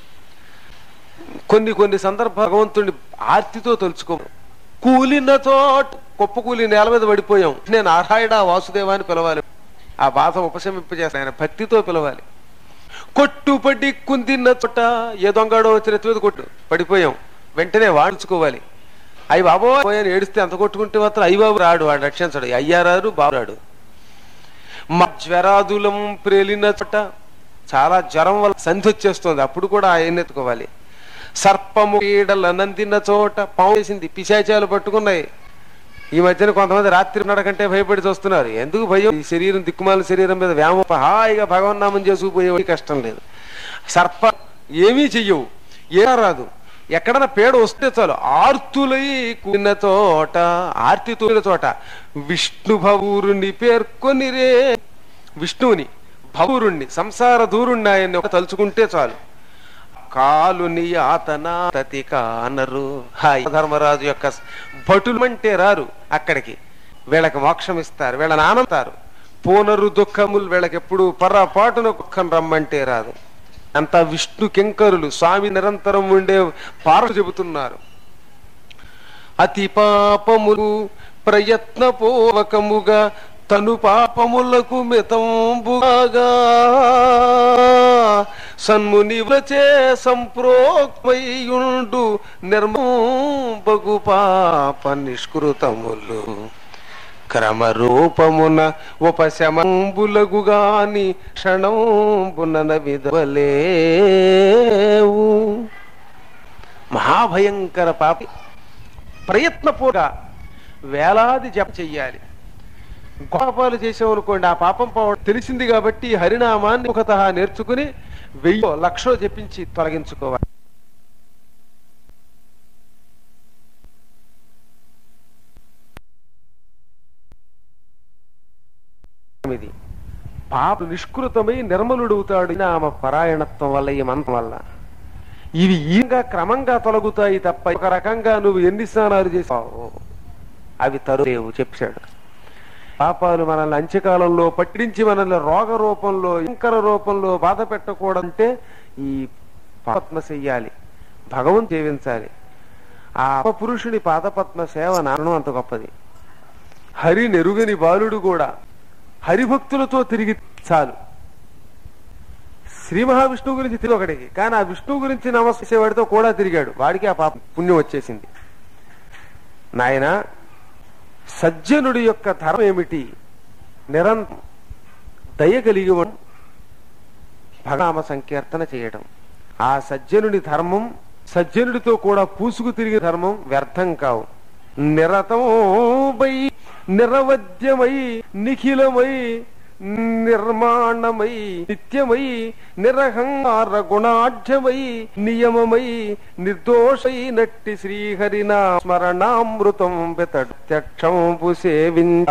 కొన్ని కొన్ని సందర్భ భగవంతుడిని ఆర్తితో తలుచుకో కూలిన చోట కుప్ప కూలి నేల మీద పడిపోయాం నేను నారాయణ వాసుదేవా అని పిలవాలి ఆ బాధ ఉపశమింపజేస్తాను ఆయన భక్తితో పిలవాలి కొట్టుపడి కుందిన్న చోట ఏ దొంగడో వచ్చిన ఎత్తు మీద కొట్టు పడిపోయాం వెంటనే వాడుచుకోవాలి అయ్యి బాబో పోయాను ఏడిస్తే అంత కొట్టుకుంటే మాత్రం అయ్యి బాబు రాడు వాడు రక్షించడు అయ్యా రాడు బాబు రాడు మా జ్వరాదులం ప్రేలిన చోట చాలా జ్వరం వల్ల సంధి వచ్చేస్తుంది అప్పుడు కూడా ఆయన ఎత్తుకోవాలి సర్పము కీడల నందిన చోట పాము వేసింది పిశాచాలు పట్టుకున్నాయి ఈ మధ్యన కొంతమంది రాత్రి నడకంటే భయపడి చూస్తున్నారు ఎందుకు భయం ఈ శరీరం దిక్కుమాల శరీరం మీద వ్యామోహ హాయిగా భగవన్నామం చేసుకుపోయే కష్టం లేదు సర్ప ఏమీ చెయ్యవు ఏ రాదు ఎక్కడన్నా పేడ వస్తే చాలు ఆర్తులై కూడిన చోట ఆర్తి తూరిన చోట విష్ణు భవూరుని పేర్కొని రే విష్ణువుని భవూరుణ్ణి సంసార దూరుణ్ణి ఆయన్ని ఒక తలుచుకుంటే చాలు కాలుని ఆతనా తతి కానరు హాయ్ ధర్మరాజు యొక్క భటులు అంటే రారు అక్కడికి వీళ్ళకి మోక్షం ఇస్తారు వీళ్ళని ఆనందారు పూనరు దుఃఖములు వీళ్ళకి ఎప్పుడు పర్రపాటున దుఃఖం రమ్మంటే రాదు అంతా విష్ణు కింకరులు స్వామి నిరంతరం ఉండే పార్లు చెబుతున్నారు అతి పాపములు ప్రయత్నపూర్వకముగా తను పాపములకు మితంబుగా సన్ముని వ్రచే సంప్రోక్మయుండు నిర్మబగు పాప నిష్కృతములు క్రమరూపమున ఉపశమంబులగు గాని క్షణంబున విధవలేవు మహాభయంకర పాపి ప్రయత్నపూర్వక వేలాది జప చెయ్యాలి పాపాలు చేసామనుకోండి ఆ పాపం పోవడం తెలిసింది కాబట్టి ఈ హరినామాన్ని ఒక నేర్చుకుని వెయ్యో లక్షో జపించి తొలగించుకోవాలి ఇది పాప నిష్కృతమై నిర్మలుడవుతాడు నామ పరాయణత్వం వల్ల ఈ మంత్రం వల్ల ఇవి ఈగా క్రమంగా తొలగుతాయి తప్ప ఒక రకంగా నువ్వు ఎన్ని స్నానాలు చేసావు అవి తరులేవు చెప్పాడు పాపాలు మనల్ని అంత్యకాలంలో పట్టించి మనల్ని రోగ రూపంలో ఇంకర రూపంలో బాధ పెట్టకూడంటే ఈ పాపత్మ చెయ్యాలి భగవంతు సేవించాలి ఆ పురుషుని పాదపద్మ సేవ నారణం అంత గొప్పది హరి నెరుగని బాలుడు కూడా హరిభక్తులతో తిరిగి చాలు శ్రీ మహావిష్ణువు గురించి తిరిగి ఒకడికి కానీ ఆ విష్ణువు గురించి నమస్కరించేవాడితో కూడా తిరిగాడు వాడికి ఆ పాప పుణ్యం వచ్చేసింది నాయన సజ్జనుడి యొక్క ధర్మం ఏమిటి నిరంతరం దయ కలిగి ఉండడం, భగనామ సంకీర్తన చేయడం ఆ సజ్జనుడి ధర్మం సజ్జనుడితో కూడా పూసుకు తిరిగే ధర్మం వ్యర్థం కావు నిరతమై నిరవద్యమై నిఖిలమై నిర్మాణమై నిత్యమై నిరహంగార గుణాఢ్యమై నియమమై నిర్దోషై నట్టి శ్రీహరినా స్మరణామృతం ప్రత్యక్షంపు సేవించ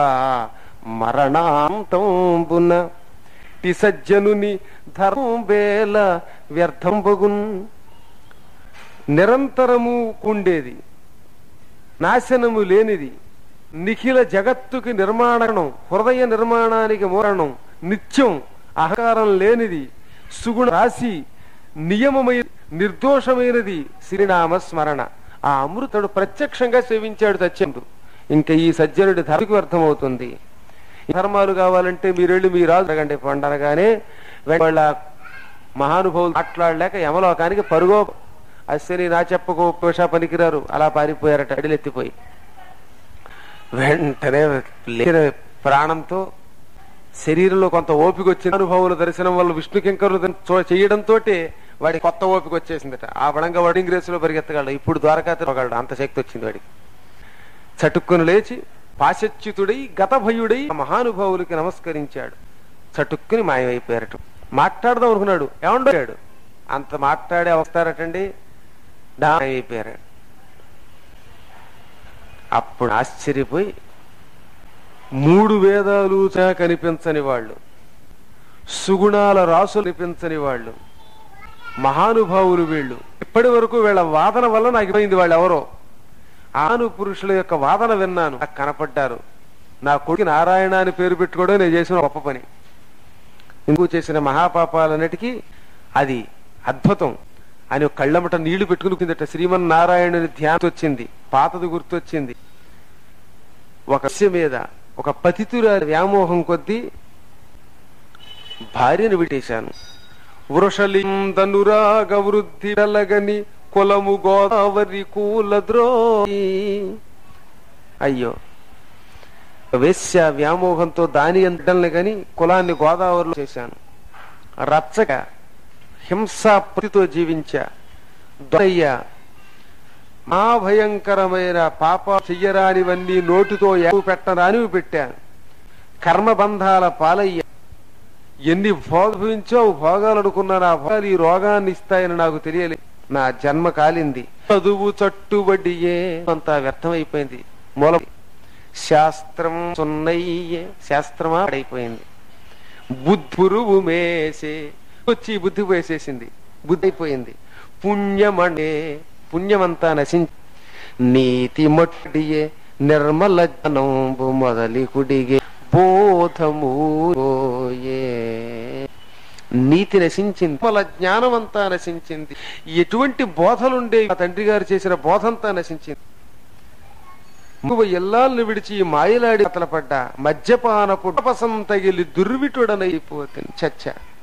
మరణాంతంబున టి సజ్జనుని ధర్మం వేల వ్యర్థం బగున్ నిరంతరము కుండేది నాశనము లేనిది నిఖిల జగత్తుకి నిర్మాణం హృదయ నిర్మాణానికి మూరణం నిత్యం అహంకారం లేనిది సుగుణ రాశి నియమమై నిర్దోషమైనది శ్రీనామ స్మరణ ఆ అమృతుడు ప్రత్యక్షంగా సేవించాడు సత్యందు ఇంకా ఈ సజ్జనుడి ధర్మకి అర్థమవుతుంది ధర్మాలు కావాలంటే మీరెళ్ళి మీ రాజు అడగండి పండనగానే వాళ్ళ మహానుభావులు మాట్లాడలేక యమలోకానికి పరుగో అశ్విని నా చెప్పకు పోషా పనికిరారు అలా పారిపోయారట అడిలెత్తిపోయి వెంటనే లేచిన ప్రాణంతో శరీరంలో కొంత ఓపిక వచ్చిన అనుభవుల దర్శనం వల్ల విష్ణు కింకరులు చేయడంతో వాడి కొత్త ఓపిక వచ్చేసిందట ఆ బడంగా వాడి ఇంగ్రేసులో పరిగెత్తగలడు ఇప్పుడు ద్వారకా తిరగలడు అంత శక్తి వచ్చింది వాడికి చటుక్కును లేచి పాశచ్యుతుడై గతభయుడై ఆ మహానుభావులకి నమస్కరించాడు చటుక్కుని మాయమైపోయారట మాట్లాడదాం అనుకున్నాడు ఏమండాడు అంత మాట్లాడే వస్తారటండి అయిపోయారు అప్పుడు ఆశ్చర్యపోయి మూడు వేదాలు చా కనిపించని వాళ్ళు సుగుణాల రాసులు కనిపించని వాళ్ళు మహానుభావులు వీళ్ళు ఇప్పటి వరకు వీళ్ళ వాదన వల్ల నాకు పోయింది వాళ్ళు ఎవరో ఆను పురుషుల యొక్క వాదన విన్నాను నాకు కనపడ్డారు నా కొడుకు నారాయణ అని పేరు పెట్టుకోవడం నేను చేసిన గొప్ప పని ఇందుకు చేసిన మహాపాపాలన్నిటికీ అది అద్భుతం అని ఒక కళ్ళమట నీళ్లు పెట్టుకుని కిందట శ్రీమన్నారాయణుని ధ్యానం వచ్చింది పాతది గుర్తొచ్చింది ఒక శిష్య మీద ఒక పతితురాలి వ్యామోహం కొద్దీ భార్యను విటేశాను వృషలిందనురాగ వృద్ధి డలగని కులము గోదావరి కూలద్రోయి అయ్యో వేశ్య వ్యామోహంతో దాని ఎంతల్ని గని కులాన్ని గోదావరిలో చేశాను రచ్చక హింసాపతితో జీవించా దొరయ్య మా భయంకరమైన పాప చెయ్యరానివన్నీ నోటితో యావు పెట్టరానివి పెట్టాను కర్మబంధాల పాలయ్య ఎన్ని భోగభించో భోగాలు అనుకున్నా నా భోగాలు ఈ రోగాన్ని ఇస్తాయని నాకు తెలియలేదు నా జన్మ కాలింది చదువు చట్టుబడియే అంతా వ్యర్థమైపోయింది మూల శాస్త్రం సున్నయ్యే శాస్త్రమా పడైపోయింది బుద్ధురువు మేసే వచ్చి ఈ బుద్ధి వేసేసింది బుద్ధి అయిపోయింది పుణ్యమణే పుణ్యమంతా నశించి నీతి మొట్టియే నిర్మల జనంబు మొదలి కుడిగే బోధము పోయే. నీతి నశించింది నిర్మల జ్ఞానం అంతా నశించింది ఎటువంటి బోధలుండే ఆ తండ్రి గారు చేసిన బోధంతా నశించింది నువ్వు ఎల్లాలను విడిచి ఈ మాయలాడి అతలపడ్డ మద్యపానపు పసం తగిలి దుర్విటుడనైపోతుంది చచ్చ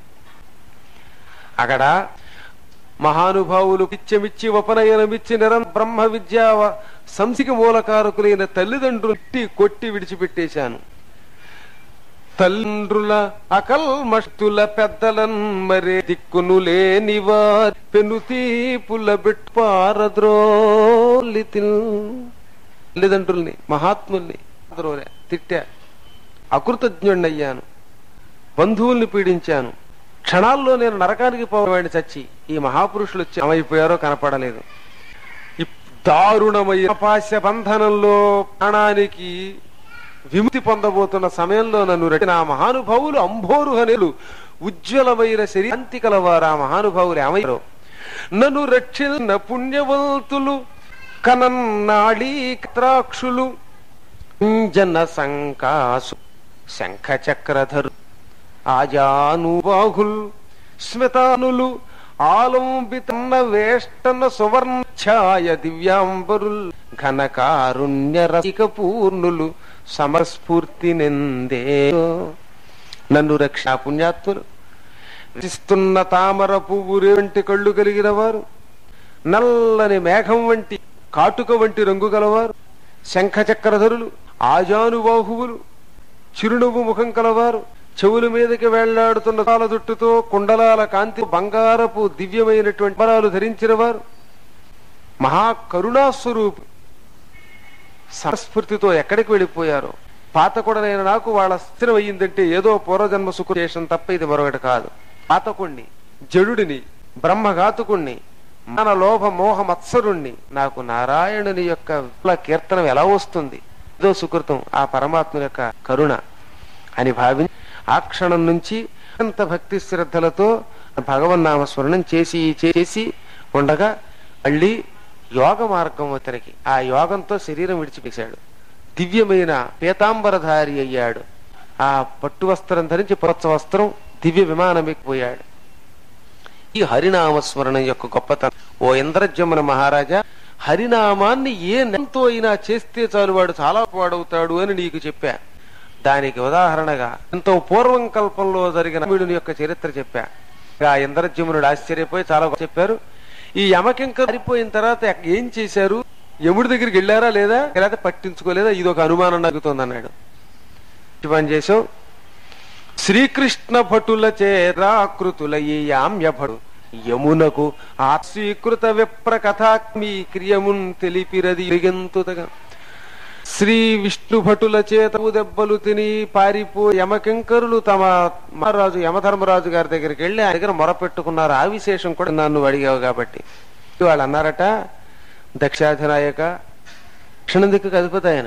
అక్కడ మహానుభావులు పిచ్చమిచ్చి ఉపనయనమిచ్చి నిరం బ్రహ్మ విద్యా వ- సంసిక మూలకారకులైన తల్లిదండ్రులు తిట్టి కొట్టి విడిచిపెట్టేశాను తండ్రుల అకల్మష్తుల పెద్దలన్ మరే దిక్కును లేని వారి పెనుతీపుల బిట్పారద్రోలి తల్లిదండ్రుల్ని మహాత్ముల్ని ద్రోలే తిట్టా అకృతజ్ఞుణ్ణయ్యాను బంధువుల్ని పీడించాను క్షణాల్లో నేను నరకానికి పోవాడిని చచ్చి ఈ మహాపురుషులు వచ్చి ఏమైపోయారో కనపడలేదు ఈ దారుణమైన పాశ బంధనంలో ప్రాణానికి విముక్తి పొందబోతున్న సమయంలో నన్ను రటి నా మహానుభావులు అంభోరుహనులు ఉజ్వలమైన శరీరాంతి కలవారు ఆ మహానుభావులు ఏమయ్యారో నన్ను రక్షిన పుణ్యవంతులు కనన్నాళీ త్రాక్షులు జన సంకాసు శంఖ చక్రధరు ఆజానుబాహుల్ స్మితానులు ఆలంబితన్న వేష్టన సువర్ణఛాయ దివ్యాంబరుల్ ఘనకారుణ్య రసిక పూర్ణులు సమస్ఫూర్తి నిందే నన్ను రక్షా పుణ్యాత్ములు విస్తున్న తామర పువ్వు వంటి కళ్ళు కలిగిన వారు నల్లని మేఘం వంటి కాటుక వంటి రంగు గలవారు శంఖ చక్రధరులు ఆజానుబాహువులు చిరునవ్వు ముఖం కలవారు చెవుల మీదకి వెళ్లాడుతున్న తాల జుట్టుతో కుండలాల కాంతి బంగారపు దివ్యమైనటువంటి వరాలు ధరించిన వారు మహాకరుణాస్వరూపు సంస్ఫూర్తితో ఎక్కడికి వెళ్ళిపోయారో పాతకుడనైన నాకు వాళ్ళ స్థిరం అయ్యిందంటే ఏదో పూర్వజన్మ సుఖేషం తప్ప ఇది మరొకటి కాదు పాతకుణ్ణి జడుడిని బ్రహ్మఘాతుకుణ్ణి మన లోభ మోహ మత్సరుణ్ణి నాకు నారాయణుని యొక్క విప్లవ కీర్తనం ఎలా వస్తుంది ఏదో సుకృతం ఆ పరమాత్మ యొక్క కరుణ అని భావించి ఆ క్షణం నుంచి అంత భక్తి శ్రద్ధలతో భగవన్నామ స్మరణం చేసి చేసి ఉండగా మళ్ళీ యోగ మార్గం అతనికి ఆ యోగంతో శరీరం విడిచిపేశాడు దివ్యమైన పీతాంబరధారి అయ్యాడు ఆ పట్టు వస్త్రం ధరించి పురత్స వస్త్రం దివ్య విమానం ఎక్కిపోయాడు ఈ హరినామస్మరణం యొక్క గొప్పతనం ఓ ఇంద్రజమున మహారాజా హరినామాన్ని ఏ నెలతో అయినా చేస్తే చాలు వాడు చాలా పాడవుతాడు అని నీకు చెప్పా దానికి ఉదాహరణగా ఎంతో పూర్వం కల్పంలో జరిగిన వీడుని యొక్క చరిత్ర చెప్పా ఆ ఇంద్రజమునుడు ఆశ్చర్యపోయి చాలా గొప్ప చెప్పారు ఈ యమకింక పారిపోయిన తర్వాత ఏం చేశారు యముడి దగ్గరికి వెళ్ళారా లేదా లేదా పట్టించుకోలేదా ఇది ఒక అనుమానం నగుతోంది అన్నాడు ఇటు పని చేసావు శ్రీకృష్ణ భటుల చేరాకృతుల ఈ యామ్యభడు యమునకు ఆస్వీకృత విప్ర కథాక్మి క్రియమున్ తెలిపిరది ఎరిగెంతుతగా శ్రీ విష్ణు భటుల చేతము దెబ్బలు తిని పారిపో యమకింకరులు తమ మహారాజు యమధర్మరాజు గారి దగ్గరికి వెళ్ళి ఆయన దగ్గర మొరపెట్టుకున్నారు ఆ విశేషం కూడా నన్ను అడిగావు కాబట్టి వాళ్ళు అన్నారట దక్షాధినాయక దక్షిణ దిక్కుకు అధిపతి ఆయన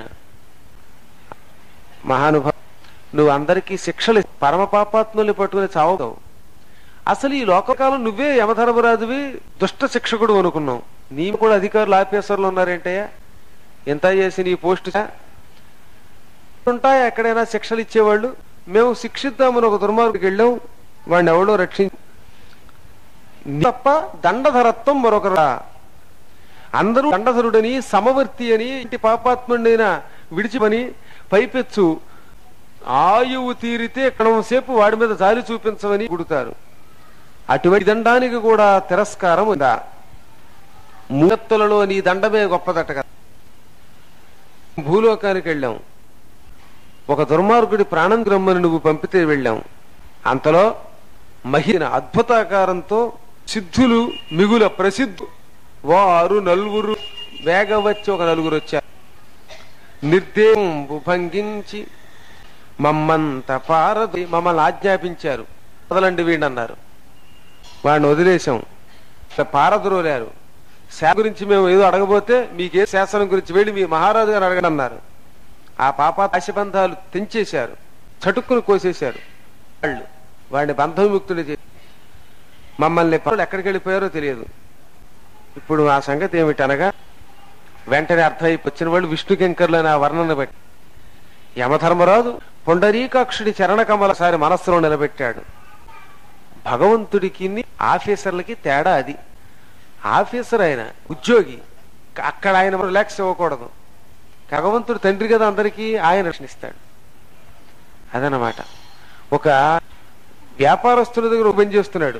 మహానుభావ నువ్వు అందరికీ శిక్షలు ఇస్త- పరమ పాపాత్ముల్ని పట్టుకుని చావుతావు అసలు ఈ లోకకాలం నువ్వే యమధర్మరాజువి దుష్ట శిక్షకుడు అనుకున్నావు నీ కూడా అధికారులు ఆఫీసర్లు ఉన్నారేంటయ్యా ఎంత చేసి నీ పోస్టు ఉంటాయా ఎక్కడైనా శిక్షలు ఇచ్చేవాళ్ళు మేము శిక్షిద్దామని ఒక దుర్మార్గుడికి వెళ్ళాం వాడిని ఎవడో రక్షించి నీ తప్ప దండధరత్వం మరొకరా అందరూ దండధరుడని సమవర్తి అని ఇంటి పాపాత్ముడినైనా విడిచిపని పైపెచ్చు ఆయువు తీరితే క్షణం సేపు వాడి మీద జాలి చూపించమని గుడుతారు అటువంటి దండానికి కూడా తిరస్కారం ఉందా మూగత్తులలో నీ దండమే గొప్పదట కదా భూలోకానికి వెళ్ళాం ఒక దుర్మార్గుడి ప్రాణం గ్రమ్మని నువ్వు పంపితే వెళ్ళాం అంతలో మహిన అద్భుతాకారంతో సిద్ధులు మిగుల ప్రసిద్ధు వారు నలుగురు వేగ వచ్చి ఒక నలుగురు వచ్చారు నిర్దేంబు భంగించి మమ్మంత పారది మమ్మల్ని ఆజ్ఞాపించారు వదలండి వీడన్నారు వాడిని వదిలేశాం ఇట్లా పారద్రోలారు శా గురించి మేము ఏదో అడగబోతే మీకే శాసనం గురించి వెళ్ళి మీ మహారాజు గారు అడగండి అన్నారు ఆ పాప ఆశబంధాలు తెంచేశారు చటుక్కును కోసేశారు వాళ్ళు వాడిని బంధవిముక్తుడు చేసి మమ్మల్ని పనులు ఎక్కడికి వెళ్ళిపోయారో తెలియదు ఇప్పుడు ఆ సంగతి ఏమిటి అనగా వెంటనే అర్థమై వచ్చిన వాళ్ళు విష్ణు కింకర్లు అని ఆ వర్ణన బట్టి యమధర్మరాజు పొండరీకాక్షుడి చరణ కమలసారి మనస్సులో నిలబెట్టాడు భగవంతుడికి ఆఫీసర్లకి తేడా అది ఆఫీసర్ ఆయన ఉద్యోగి అక్కడ ఆయన రిలాక్స్ ఇవ్వకూడదు భగవంతుడు తండ్రి కదా అందరికీ ఆయన రక్షణిస్తాడు అదనమాట ఒక వ్యాపారస్తుల దగ్గర ఓపెన్ చేస్తున్నాడు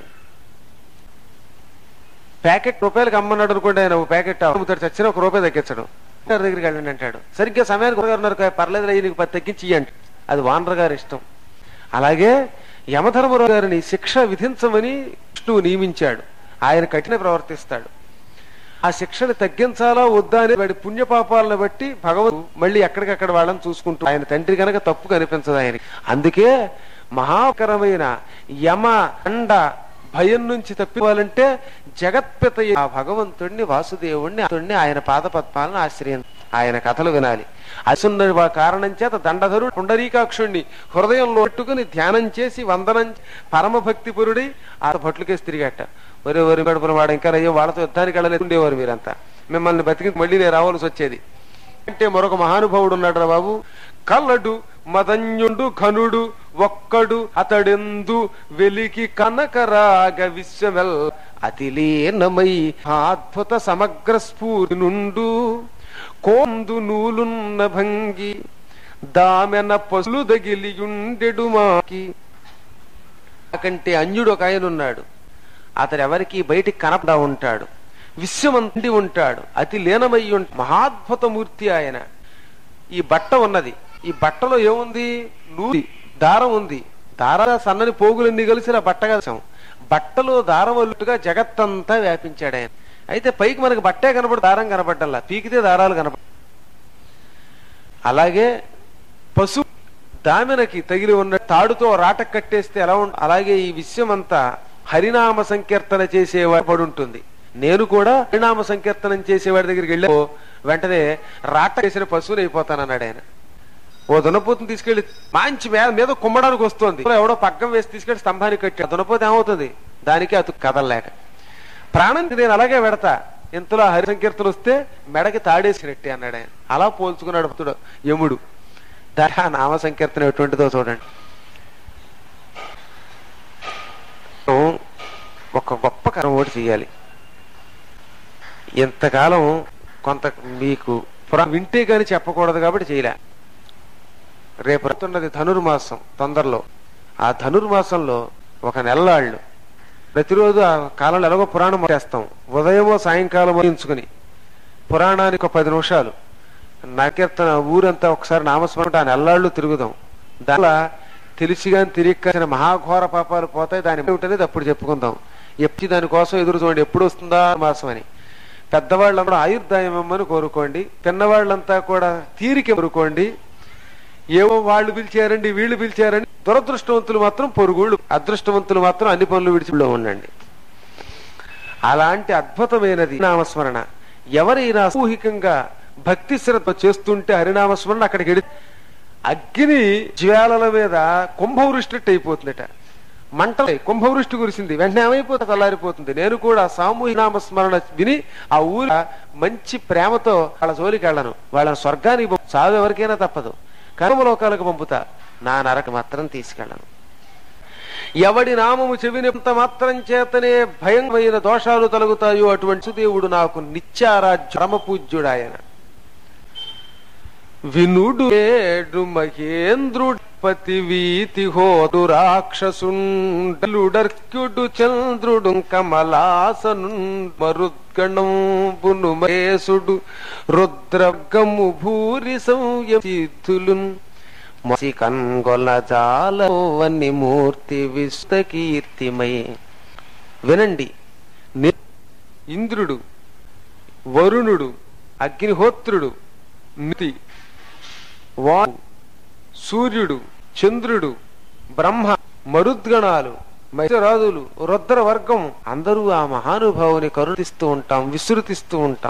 ప్యాకెట్ రూపాయలకి అమ్మన్నాడు అనుకోండి ఆయన ఒక ప్యాకెట్ అమ్ముతాడు చచ్చిన ఒక రూపాయి తగ్గించడం గారి దగ్గరికి వెళ్ళండి అంటాడు సరిగ్గా సమయానికి గారు ఉన్నారు "కా- పర్లేదు అయ్యి నీకు పది తగ్గించి ఇయ్యి" అంట అది వానర్ గారి ఇష్టం అలాగే యమధర్మరావు గారిని శిక్ష విధించమని విష్ణువు నియమించాడు ఆయన కఠిన ప్రవర్తిస్తాడు ఆ శిక్షను తగ్గించాలా వద్దా అనే వాడి పుణ్యపాపాలను బట్టి భగవంతు మళ్ళీ ఎక్కడికక్కడ వాళ్ళని చూసుకుంటూ ఆయన తండ్రి గనక తప్పు కనిపించదు ఆయనకి అందుకే మహాకరమైన యమ అండ భయం నుంచి తప్పివాలంటే జగత్పిత ఆ భగవంతుణ్ణి వాసుదేవుణ్ణి అతడిని ఆయన పాదపద్మాలను ఆశ్రయం ఆయన కథలు వినాలి అసున్న కారణం చేత దండధరుడు పుండరీకాక్షుణ్ణి హృదయంలో పెట్టుకుని ధ్యానం చేసి వందనం పరమభక్తి పురుడి ఆ భట్లుకేసి తిరిగట ఒరే ఒరి గడుపున వాడు ఇంకా అయ్యో వాళ్ళతో యుద్ధానికి వెళ్ళలేదు ఉండేవారు మీరంతా మిమ్మల్ని బతికి మళ్ళీ నేను రావాల్సి వచ్చేది అంటే మరొక మహానుభావుడు ఉన్నాడు రా బాబు కల్లడు మదన్యుడు ఘనుడు ఒక్కడు అతడెందు వెలికి కనకరాగ విశ్వమెల్ అతిలీనమై అద్భుత సమగ్ర స్ఫూర్తి నుండు కోందు నూలున్న భంగి దామెన పసులు దగిలియుండెడు మాకి కంటే అన్యుడు ఒక ఆయన ఉన్నాడు అతడు ఎవరికి బయటికి కనపడా ఉంటాడు విశ్వమంతి ఉంటాడు అతి లీనమై ఉంట మహాద్భుత మూర్తి ఆయన ఈ బట్ట ఉన్నది ఈ బట్టలో ఏముంది నూరి దారం ఉంది దార సన్నని పోగులన్నీ కలిసి ఆ బట్ట కలిసాం బట్టలో దారం అల్లుట్టుగా జగత్తంతా వ్యాపించాడు ఆయన అయితే పైకి మనకి బట్టే కనబడు దారం కనబడ్డల్లా పీకితే దారాలు కనబడ అలాగే పశు దామెనకి తగిలి ఉన్న తాడుతో రాట కట్టేస్తే ఎలా ఉంట అలాగే ఈ విశ్వమంతా హరినామ సంకీర్తన చేసేవాడు పడి ఉంటుంది నేను కూడా హరినామ సంకీర్తనం చేసేవాడి దగ్గరికి వెళ్ళా వెంటనే రాట చేసిన పశువుని అయిపోతానన్నాడు ఆయన ఓ దునపోతుని తీసుకెళ్లి మంచి మీద మీద కుమ్మడానికి వస్తుంది ఎవడో పక్కం వేసి తీసుకెళ్లి స్తంభానికి కట్టి దునపోతే ఏమవుతుంది దానికి అతు కదలలేక ప్రాణం నేను అలాగే పెడతా ఇంతలో హరి సంకీర్తన వస్తే మెడకి తాడేసినట్టే అన్నాడు ఆయన అలా పోల్చుకున్నాడు భక్తుడు యముడు దాని ఆ నామ సంకీర్తన ఎటువంటిదో చూడండి ఒక గొప్ప కరం ఓటు చేయాలి ఇంతకాలం కొంత మీకు పురా- వింటే గాని చెప్పకూడదు కాబట్టి చేయలే రేపు వస్తున్నది ధనుర్మాసం తొందరలో ఆ ధనుర్మాసంలో ఒక నెలలాళ్ళు ప్రతిరోజు ఆ కాలంలో ఎలాగో పురాణం చేస్తాం ఉదయమో సాయంకాలం ఎంచుకుని పురాణానికి ఒక పది నిమిషాలు నకీర్తన ఊరంతా ఒకసారి నామస్మరణ ఆ నెల్లాళ్ళు తిరుగుదాం దానివల్ల తెలిసి కానీ తిరిగిన మహాఘోర పాపాలు పోతాయి దాని ఏమిటనేది అప్పుడు చెప్పుకుందాం ఎప్పుడు దానికోసం ఎదురు చూడండి ఎప్పుడు వస్తుందా మాసం అని పెద్దవాళ్ళందరూ ఆయుర్దాయం ఇమ్మని కోరుకోండి పిన్నవాళ్ళంతా కూడా తీరిక కోరుకోండి ఏవో వాళ్ళు పిలిచారండి వీళ్ళు పిలిచారండి దురదృష్టవంతులు మాత్రం పొరుగుళ్ళు అదృష్టవంతులు మాత్రం అన్ని పనులు విడిచిలో ఉండండి అలాంటి అద్భుతమైనది నామస్మరణ ఎవరైనా సామూహికంగా భక్తి శ్రద్ధ చేస్తుంటే హరినామస్మరణ అక్కడికి ఎడి అగ్ని జ్వాలల మీద కుంభవృష్టి అయిపోతుందట మంటలు కుంభవృష్టి కురిసింది వెంటనే ఏమైపోతుంది తల్లారిపోతుంది నేను కూడా సామూహిక నామస్మరణ విని ఆ ఊరి మంచి ప్రేమతో వాళ్ళ జోలికి వెళ్ళను వాళ్ళని స్వర్గానికి పంపు- చావు ఎవరికైనా తప్పదు కర్మలోకాలకు పంపుతా నా నరక మాత్రం తీసుకెళ్ళను ఎవడి నామము చెవినంత మాత్రం చేతనే భయంకరమైన దోషాలు తొలగుతాయో అటువంటి దేవుడు నాకు నిత్యారాజ్య పూజ్యుడాయన వినుడు ఏడు మహేంద్రుడిపతి వీతి హోదు రాక్షసుండలుడర్క్యుడు చంద్రుడు కమలాసను మరుద్గణంబును మహేశుడు రుద్రగము భూరి సంయసిద్ధులున్ మసి కన్గొల జాలవన్ని మూర్తి విస్తకీర్తిమై వినండి ని- ఇంద్రుడు వరుణుడు అగ్నిహోత్రుడు నితి వా సూర్యుడు చంద్రుడు బ్రహ్మ మరుద్గణాలు మైరాదులు రుద్ర వర్గం అందరూ ఆ మహానుభావుని కరుణిస్తూ ఉంటాం విస్తృతిస్తూ ఉంటాం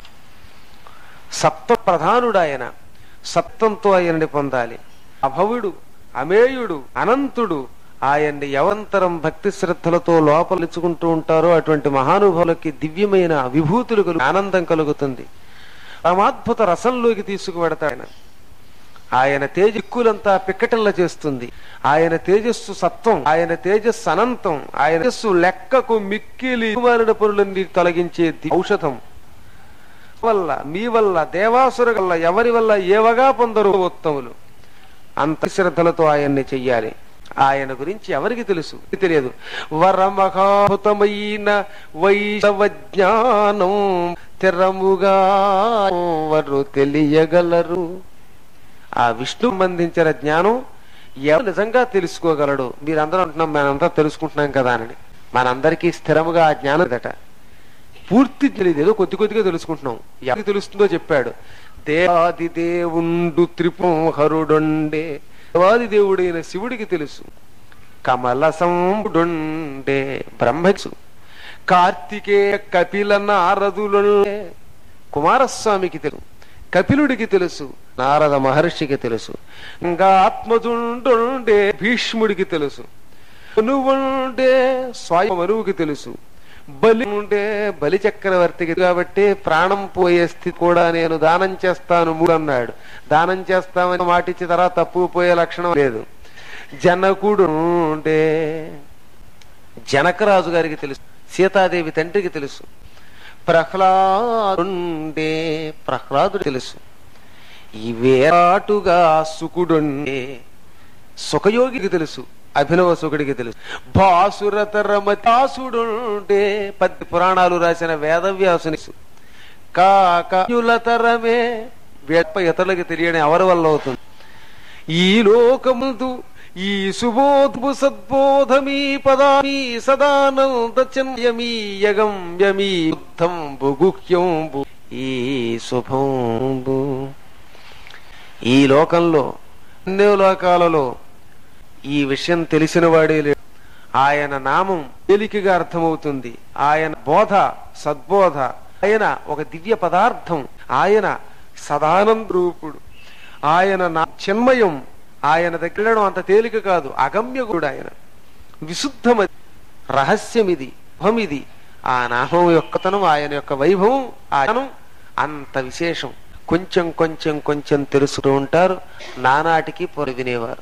సప్త ప్రధానుడు ఆయన సప్తంతో ఆయన్ని పొందాలి అభవుడు అమేయుడు అనంతుడు ఆయన్ని యవంతరం భక్తి శ్రద్ధలతో లోపలిచుకుంటూ ఉంటారో అటువంటి మహానుభావులకి దివ్యమైన విభూతులు కలుగు ఆనందం కలుగుతుంది పరమాద్భుత రసంలోకి తీసుకువెడతాడు ఆయన ఆయన తేజక్కులంతా పిక్కటిల్ల చేస్తుంది ఆయన తేజస్సు సత్వం ఆయన తేజస్సు అనంతం ఆయన తేజస్సు లెక్కకు మిక్కిలి మారిన పనులన్నీ తొలగించే ది- ఔషధం వల్ల మీ వల్ల దేవాసుర వల్ల ఎవరి వల్ల ఏవగా పొందరు ఉత్తములు అంత శ్రద్ధలతో ఆయన్ని చెయ్యాలి ఆయన గురించి ఎవరికి తెలుసు తెలియదు వరమహాభుతమైన వైషవ జ్ఞానం తెరముగా వారు తెలియగలరు ఆ విష్ణు సంబంధించిన జ్ఞానం ఎవరు నిజంగా తెలుసుకోగలడు మీరందరూ అంటున్నాం మనంతా తెలుసుకుంటున్నాం కదా అని మనందరికీ స్థిరముగా ఆ జ్ఞానం దట పూర్తి తెలియదు ఏదో కొద్ది కొద్దిగా తెలుసుకుంటున్నాం ఎవరికి తెలుస్తుందో చెప్పాడు దేవాది దేవుండు త్రిపుహరుడుండే దేవాది దేవుడైన శివుడికి తెలుసు కమల సంబుడుండే బ్రహ్మసు కార్తికేయ కపిల నారదులుండే కుమారస్వామికి తెలుసు కపిలుడికి తెలుసు నారద మహర్షికి తెలుసు ఇంకా ఆత్మజుండుండే భీష్ముడికి తెలుసు మనువుండే స్వయం మనువుకి తెలుసు బలి ఉంటే బలి చక్రవర్తికి కాబట్టి ప్రాణం పోయే స్థితి కూడా నేను దానం చేస్తాను మూడు అన్నాడు దానం చేస్తామని మాటిచ్చి తర్వాత తప్పు పోయే లక్షణం లేదు జనకుడు ఉంటే జనకరాజు గారికి తెలుసు సీతాదేవి తండ్రికి తెలుసు ప్రహ్లాదుండే ప్రహ్లాదుడు తెలుసు ఈ వేరాటుగా సుకుడుండే సుఖయోగికి తెలుసు అభినవ సుఖుడికి తెలుసు భాసురతరమతాసుడుంటే పది పురాణాలు రాసిన వేదవ్యాసుని తెలుసు. కాకయులతరమే వేప ఇతరులకి తెలియని ఎవరి వల్ల అవుతుంది ఈ లోకముందు ఈ సుబోధము సద్బోధమీ పదామీ సదానంద చన్యమీ యగమ్యమీ బుద్ధంబు గుహ్యంబు ఈ శుభంబు ఈ లోకంలో అన్ని లోకాలలో ఈ విషయం తెలిసిన వాడే లేడు ఆయన నామం తేలికగా అర్థమవుతుంది ఆయన బోధ సద్బోధ ఆయన ఒక దివ్య పదార్థం ఆయన సదానంద రూపుడు ఆయన నా చిన్మయం ఆయన దగ్గర అంత తేలిక కాదు అగమ్య కూడా ఆయన విశుద్ధమది రహస్యమిది ఇది ఆ నామం యొక్కతనం ఆయన యొక్క వైభవం ఆయన అంత విశేషం కొంచెం కొంచెం కొంచెం తెలుసుకుంటూ ఉంటారు నానాటికి పొర వినేవారు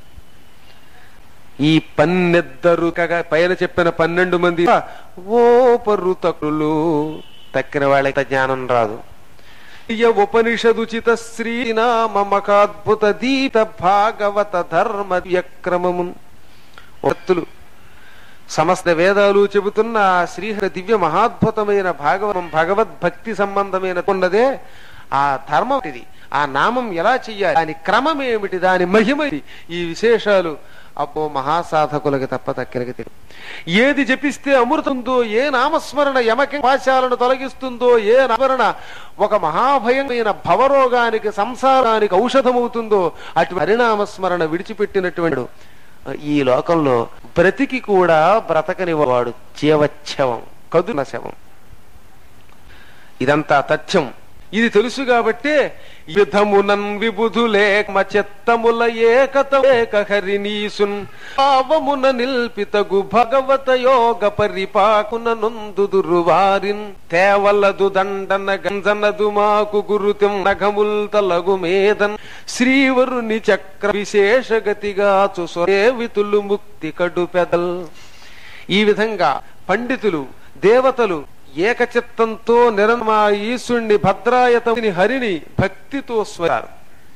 ఈ పన్నెద్దరు కగా పైన చెప్పిన పన్నెండు మంది ఓ పర్రు తక్కులు తక్కిన వాళ్ళకి జ్ఞానం రాదు ఇయ ఉపనిషదుచిత శ్రీనామకాద్భుత దీత భాగవత ధర్మ వ్యక్రమము ఒత్తులు సమస్త వేదాలు చెబుతున్న ఆ శ్రీహరి దివ్య మహాద్భుతమైన భాగవతం భగవద్భక్తి సంబంధమైన ఉన్నదే ఆ ధర్మం ఇది ఆ నామం ఎలా చెయ్యాలి దాని క్రమం ఏమిటి దాని మహిమ ఏమిటి? ఈ విశేషాలు అబ్బో మహాసాధకులకి తప్ప తక్కినకి తెలియదు ఏది జపిస్తే అమృతుందో ఏ నామస్మరణ యమక పాశాలను తొలగిస్తుందో ఏ నామరణ ఒక మహాభయమైన భవరోగానికి సంసారానికి ఔషధమవుతుందో అటు హరినామస్మరణ విడిచిపెట్టినటువంటి ఈ లోకంలో బ్రతికి కూడా బ్రతకనివాడు జీవచ్ఛవం కదున శవం ఇదంతా తథ్యం ఇది తెలుసు కాబట్టే యుధమునన్ విబుధులే మచెత్తముల ఏకత ఏకహరినీసున్ పావమున నిల్పితగు భగవత యోగ పరిపాకున నొందుదురు వారిన్ తేవలదు దండన గంజనదు మాకు గురుతిం నగముల్ తలగు మేదన్ శ్రీవరుని చక్ర విశేషగతిగా చుసేవితులు ముక్తి కడు పెదల్ ఈ విధంగా పండితులు దేవతలు ఏకచిత్తంతో నిరమా ఈశ్వరుణ్ణి భద్రాయతని హరిని భక్తితో స్వరారు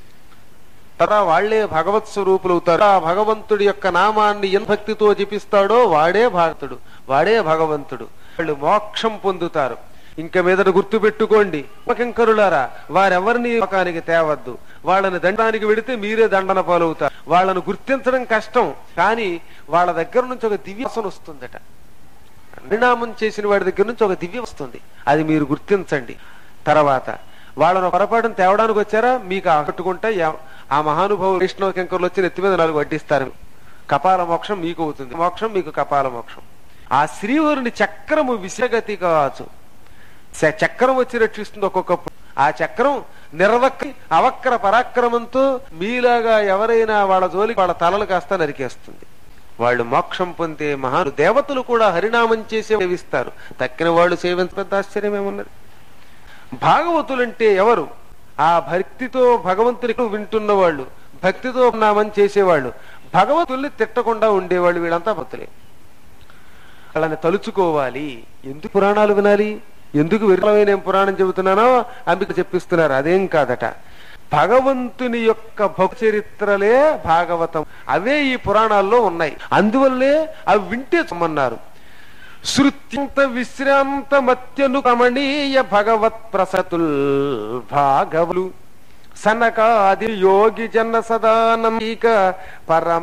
తదా వాళ్లే భగవత్ స్వరూపులు అవుతారు ఆ భగవంతుడి యొక్క నామాన్ని ఎంత భక్తితో జపిస్తాడో వాడే భక్తుడు వాడే భగవంతుడు వాళ్ళు మోక్షం పొందుతారు ఇంక మీదట గుర్తు పెట్టుకోండి కింకరులారా వారెవరిని లోకానికి తేవద్దు వాళ్ళని దండానికి వెడితే మీరే దండన పాలవుతారు వాళ్ళను గుర్తించడం కష్టం కానీ వాళ్ళ దగ్గర నుంచి ఒక దివ్యసన వస్తుందట పరిణామం చేసిన వాడి దగ్గర నుంచి ఒక దివ్యం వస్తుంది అది మీరు గుర్తించండి తర్వాత వాళ్ళను పొరపాటును తేవడానికి వచ్చారా మీకు ఆకట్టుకుంటే ఎవ- ఆ మహానుభావులు వైష్ణవ కింకర్లు వచ్చి నెత్తి మీద నాలుగు వడ్డిస్తారు కపాల మోక్షం మీకు అవుతుంది మోక్షం మీకు కపాల మోక్షం ఆ శ్రీవారిని చక్రము విశగతి కావచ్చు చ- చక్రం వచ్చి రక్షిస్తుంది ఒక్కొక్కప్పుడు ఆ చక్రం నిర్వక్కి అవక్ర పరాక్రమంతో మీలాగా ఎవరైనా వాళ్ళ జోలికి వాళ్ళ తలలు కాస్త నరికేస్తుంది వాళ్ళు మోక్షం పొందే మహాను దేవతలు కూడా హరినామం చేసి సేవిస్తారు తక్కిన వాళ్ళు సేవించ పెద్ద ఆశ్చర్యం ఏమున్నది భాగవతులంటే ఎవరు ఆ భక్తితో భగవంతునికి వింటున్న వాళ్ళు భక్తితో నామం చేసేవాళ్ళు భగవతుల్ని తిట్టకుండా ఉండేవాళ్ళు వీళ్ళంతా భక్తులే వాళ్ళని తలుచుకోవాలి ఎందుకు పురాణాలు వినాలి ఎందుకు విరళమైన నేను పురాణం చెబుతున్నానో అంబిక చెప్పిస్తున్నారు అదేం కాదట భగవంతుని యొక్క భక్తి చరిత్రలే భాగవతం అవే ఈ పురాణాల్లో ఉన్నాయి అందువల్లే అవి వింటే చమ్మన్నారు శృత్యంత విశ్రాంత మత్యను కమణీయ భగవత్ ప్రసతుల్ భాగవులు సనకాది యోగి జన సదానంక పరమ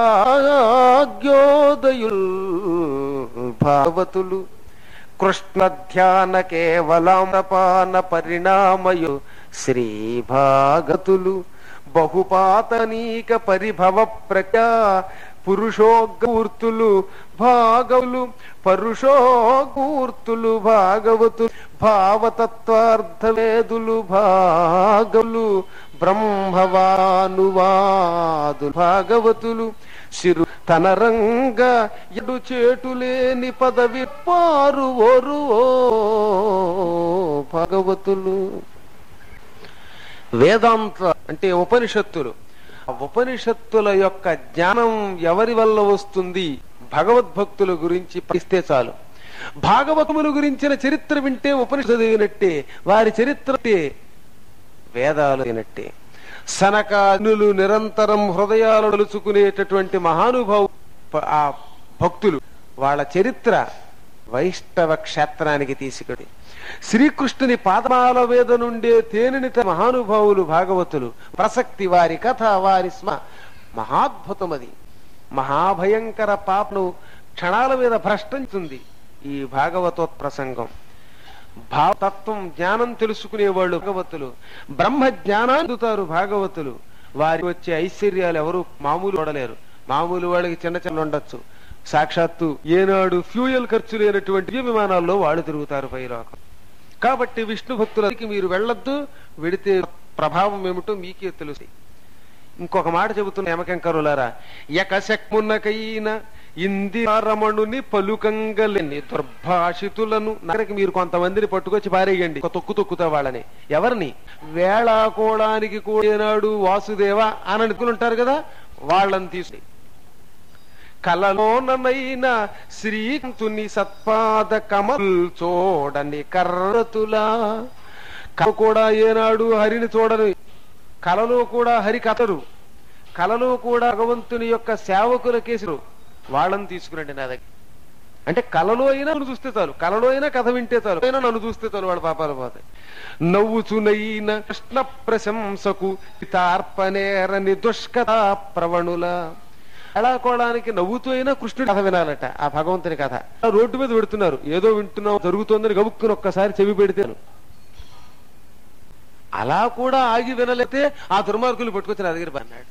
భాగ్యోదయుల్ భాగవతులు కృష్ణ ధ్యాన కేవలామపాన పరిణామయు శ్రీ భాగతులు బహుపాతనీక పరిభవ ప్రఖ్యా పురుషోగూర్తులు భాగవులు పరుషోగూర్తులు భాగవతు భావతత్వార్థవేదులు భాగవులు బ్రహ్మవానువాదు భాగవతులు శిరు తన రంగ ఎడు చేటులేని పదవి పారు ఓరు ఓ భగవతులు వేదాంత అంటే ఉపనిషత్తులు ఆ ఉపనిషత్తుల యొక్క జ్ఞానం ఎవరి వల్ల వస్తుంది భగవద్భక్తుల గురించి పఠిస్తే చాలు భాగవతముల గురించిన చరిత్ర వింటే ఉపనిషత్తు చదివినట్టే వారి చరిత్ర అంటే వేదాలు అయినట్టే సనకానులు నిరంతరం హృదయాలు తలుచుకునేటటువంటి మహానుభావు ప- ఆ భక్తులు వాళ్ళ చరిత్ర వైష్ణవ క్షేత్రానికి తీసుకెళ్ళి శ్రీకృష్ణుని పాదమాల వేద నుండే తేనెని త- మహానుభావులు భాగవతులు ప్రసక్తి వారి కథ వారి స్మ మహాద్భుతం అది మహాభయంకర పాపను క్షణాల మీద భ్రష్టించుంది ఈ భాగవతోత్ ప్రసంగం భావతత్వం జ్ఞానం తెలుసుకునేవాళ్ళు భాగవతులు బ్రహ్మ జ్ఞానాన్ని అందుతారు భాగవతులు వారి వచ్చే ఐశ్వర్యాలు ఎవరు మామూలు చూడలేరు మామూలు వాళ్ళకి చిన్న చిన్న ఉండొచ్చు సాక్షాత్తు ఏనాడు ఫ్యూయల్ ఖర్చు లేనటువంటి దివ్య విమానాల్లో వాళ్ళు తిరుగుతారు పైలోకం కాబట్టి విష్ణు భక్తులకి మీరు వెళ్ళొద్దు వెడితే ప్రభావం ఏమిటో మీకే తెలుస్తాయి ఇంకొక మాట చెబుతున్న యమకెంకరులారా యకశక్మున్నకైన ఇందిరారమణుని పలుకంగలేని దుర్భాషితులను నగరికి మీరు కొంతమందిని పట్టుకొచ్చి పారేయండి ఒక తొక్కు తొక్కుతా వాళ్ళని ఎవరిని వేళాకోడానికి కూడినాడు వాసుదేవ అని అనుకుని కదా వాళ్ళని తీసుకుని కలలోననైన శ్రీకంతుని సత్పాద కమల్ చూడని కర్రతులా కల కూడా ఏనాడు హరిని చూడని కలలో కూడా హరి కథరు కలలో కూడా భగవంతుని యొక్క సేవకుల కేసులు వాళ్ళని తీసుకురండి నా దగ్గర అంటే కలలో అయినా నన్ను చూస్తే చాలు కలలో అయినా కథ వింటే చాలు అయినా నన్ను చూస్తే చాలు వాళ్ళ పాపాలు పోతాయి నవ్వుచునైన కృష్ణ ప్రశంసకు తార్పనేరని దుష్కథ ప్రవణుల ఎలాకోవడానికి నవ్వుతూ అయినా కృష్ణుడి కథ వినాలట ఆ భగవంతుని కథ ఆ రోడ్డు మీద పెడుతున్నారు ఏదో వింటున్నాం జరుగుతోందని గబుక్కుని ఒక్కసారి చెవి పెడితేను అలా కూడా ఆగి వినలేతే ఆ దుర్మార్గులు పట్టుకొచ్చి నా దగ్గర అన్నాడు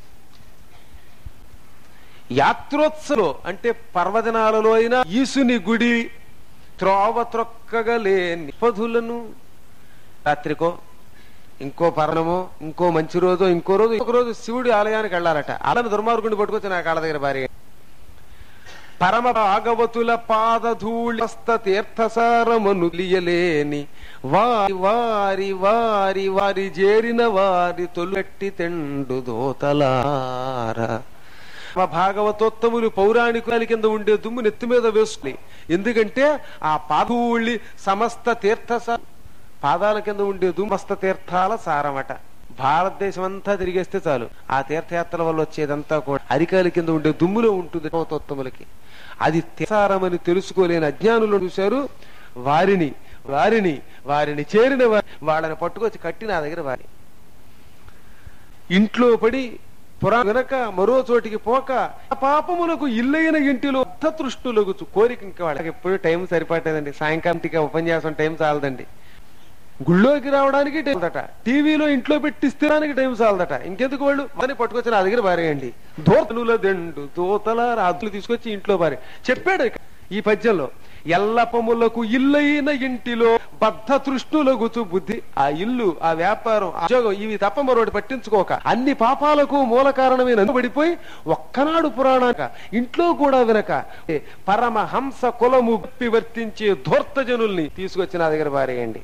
యాత్రోత్సవం అంటే పర్వదినాలలో అయినా ఈసుని గుడి త్రోవ త్రొక్కగలేని పధులను రాత్రికో ఇంకో పర్ణమో ఇంకో మంచి రోజు ఇంకో రోజు ఇంకొక రోజు శివుడి ఆలయానికి వెళ్ళాలట అలాని దుర్మార్గుని పట్టుకొచ్చి నా కాళ్ళ దగ్గర భార్య పరమ భాగవతుల పాదధూళస్త తీర్థసారమను లియలేని వారి వారి వారి వారి చేరిన వారి తొలట్టి తెండు దోతలార మా భాగవతోత్తములు పౌరాణికుల కింద ఉండే దుమ్ము నెత్తి మీద వేసుకుని ఎందుకంటే ఆ పాదూళ్ళి సమస్త తీర్థ పాదాల కింద ఉండే దుమ్ము సమస్త తీర్థాల సారమట భారతదేశం అంతా తిరిగేస్తే చాలు ఆ తీర్థయాత్రల వల్ల వచ్చేదంతా కూడా అరికాల కింద ఉండే దుమ్ములో ఉంటుంది భాగవతోత్తములకి అది తీసారమని తెలుసుకోలేని అజ్ఞానులు చూశారు వారిని వారిని వారిని చేరిన వారి వాళ్ళని పట్టుకొచ్చి కట్టి నా దగ్గర వారి ఇంట్లో పడి పురా గనక మరో చోటికి పోక ఆ పాపములకు ఇల్లైన ఇంటిలో అర్థతృష్టులకు కోరిక ఇంకా వాళ్ళకి ఎప్పుడు టైం సరిపడలేదండి సాయంకాలంటికి ఉపన్యాసం టైం చాలదండి గుళ్ళోకి రావడానికి టైం దట టీవీలో ఇంట్లో పెట్టిస్తేడానికి టైం చాలదట ఇంకెందుకు వాళ్ళు అని పట్టుకొచ్చి నా దగ్గర పారేయండి దోతనుల దండు దోతల రాత్రులు తీసుకొచ్చి ఇంట్లో పారే చెప్పాడు ఇక ఈ పద్యంలో ఎల్లపములకు ఇల్లైన ఇంటిలో బద్ధ తృష్ణులగుచు బుద్ధి ఆ ఇల్లు ఆ వ్యాపారం ఆ ఉద్యోగం ఇవి తప్ప మరొకటి పట్టించుకోక అన్ని పాపాలకు మూల కారణమైన పడిపోయి ఒక్కనాడు పురాణాక ఇంట్లో కూడా వినక ఏ పరమ హంస కులము గుప్పి వర్తించే ధూర్త జనుల్ని తీసుకొచ్చి నా దగ్గర పారేయండి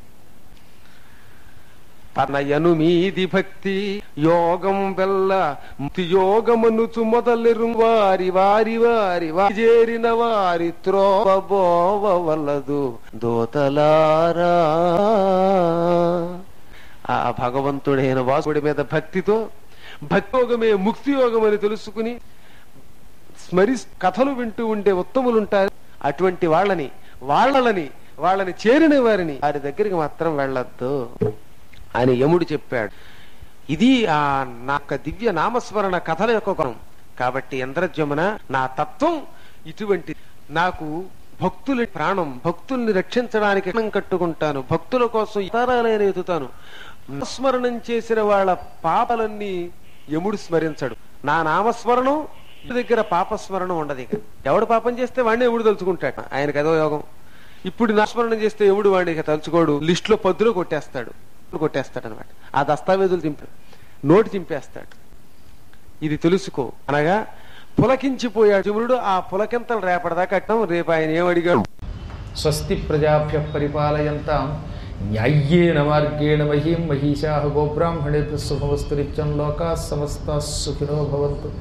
తనయను మీది భక్తి యోగం వెల్ల ముక్తి యోగమనుచు మొదలెరు వారి వారి వారి వారి చేరిన వారి త్రోవబోవ వలదు దోతలారా ఆ భగవంతుడైన వాసుడి మీద భక్తితో భక్తి యోగమే ముక్తి యోగం అని తెలుసుకుని స్మరి కథలు వింటూ ఉండే ఉత్తములుంటారు అటువంటి వాళ్ళని వాళ్ళని వాళ్ళని చేరిన వారిని వారి దగ్గరికి మాత్రం వెళ్ళొద్దు అని యముడు చెప్పాడు ఇది ఆ నాక దివ్య నామస్మరణ కథల యొక్క గుణం కాబట్టి ఇంద్రజమున నా తత్వం ఇటువంటి నాకు భక్తుల ప్రాణం భక్తుల్ని రక్షించడానికి కణం కట్టుకుంటాను భక్తుల కోసం ఇతరాలైన ఎదుతాను నామస్మరణం చేసిన వాళ్ళ పాపలన్నీ యముడు స్మరించడు నా నామస్మరణం యముడి దగ్గర పాపస్మరణం ఉండదు ఇక ఎవడు పాపం చేస్తే వాడిని ఎముడు తలుచుకుంటాడు ఆయనకు అదో యోగం ఇప్పుడు నాస్మరణం చేస్తే ఎముడు వాడిని ఇక తలుచుకోడు లిస్ట్ లో పద్దులో కొట్టేస్తాడు కొట్టేస్తాడు అనమాట ఆ దస్తావేజులు చింపాడు నోటి చింపేస్తాడు ఇది తెలుసుకో అనగా పులకించిపోయాడు చమురుడు ఆ పులకింతలు రేపటిదాకా కట్టం రేపు ఆయన ఏం అడిగాడు స్వస్తి ప్రజాభ్య పరిపాలయంతాం న్యాయ్యేన మార్గేణ మహీం మహిషా గోబ్రాహ్మణేభ్య శుభమస్తు నిత్యం లోకా సమస్త సుఖినో భవంతు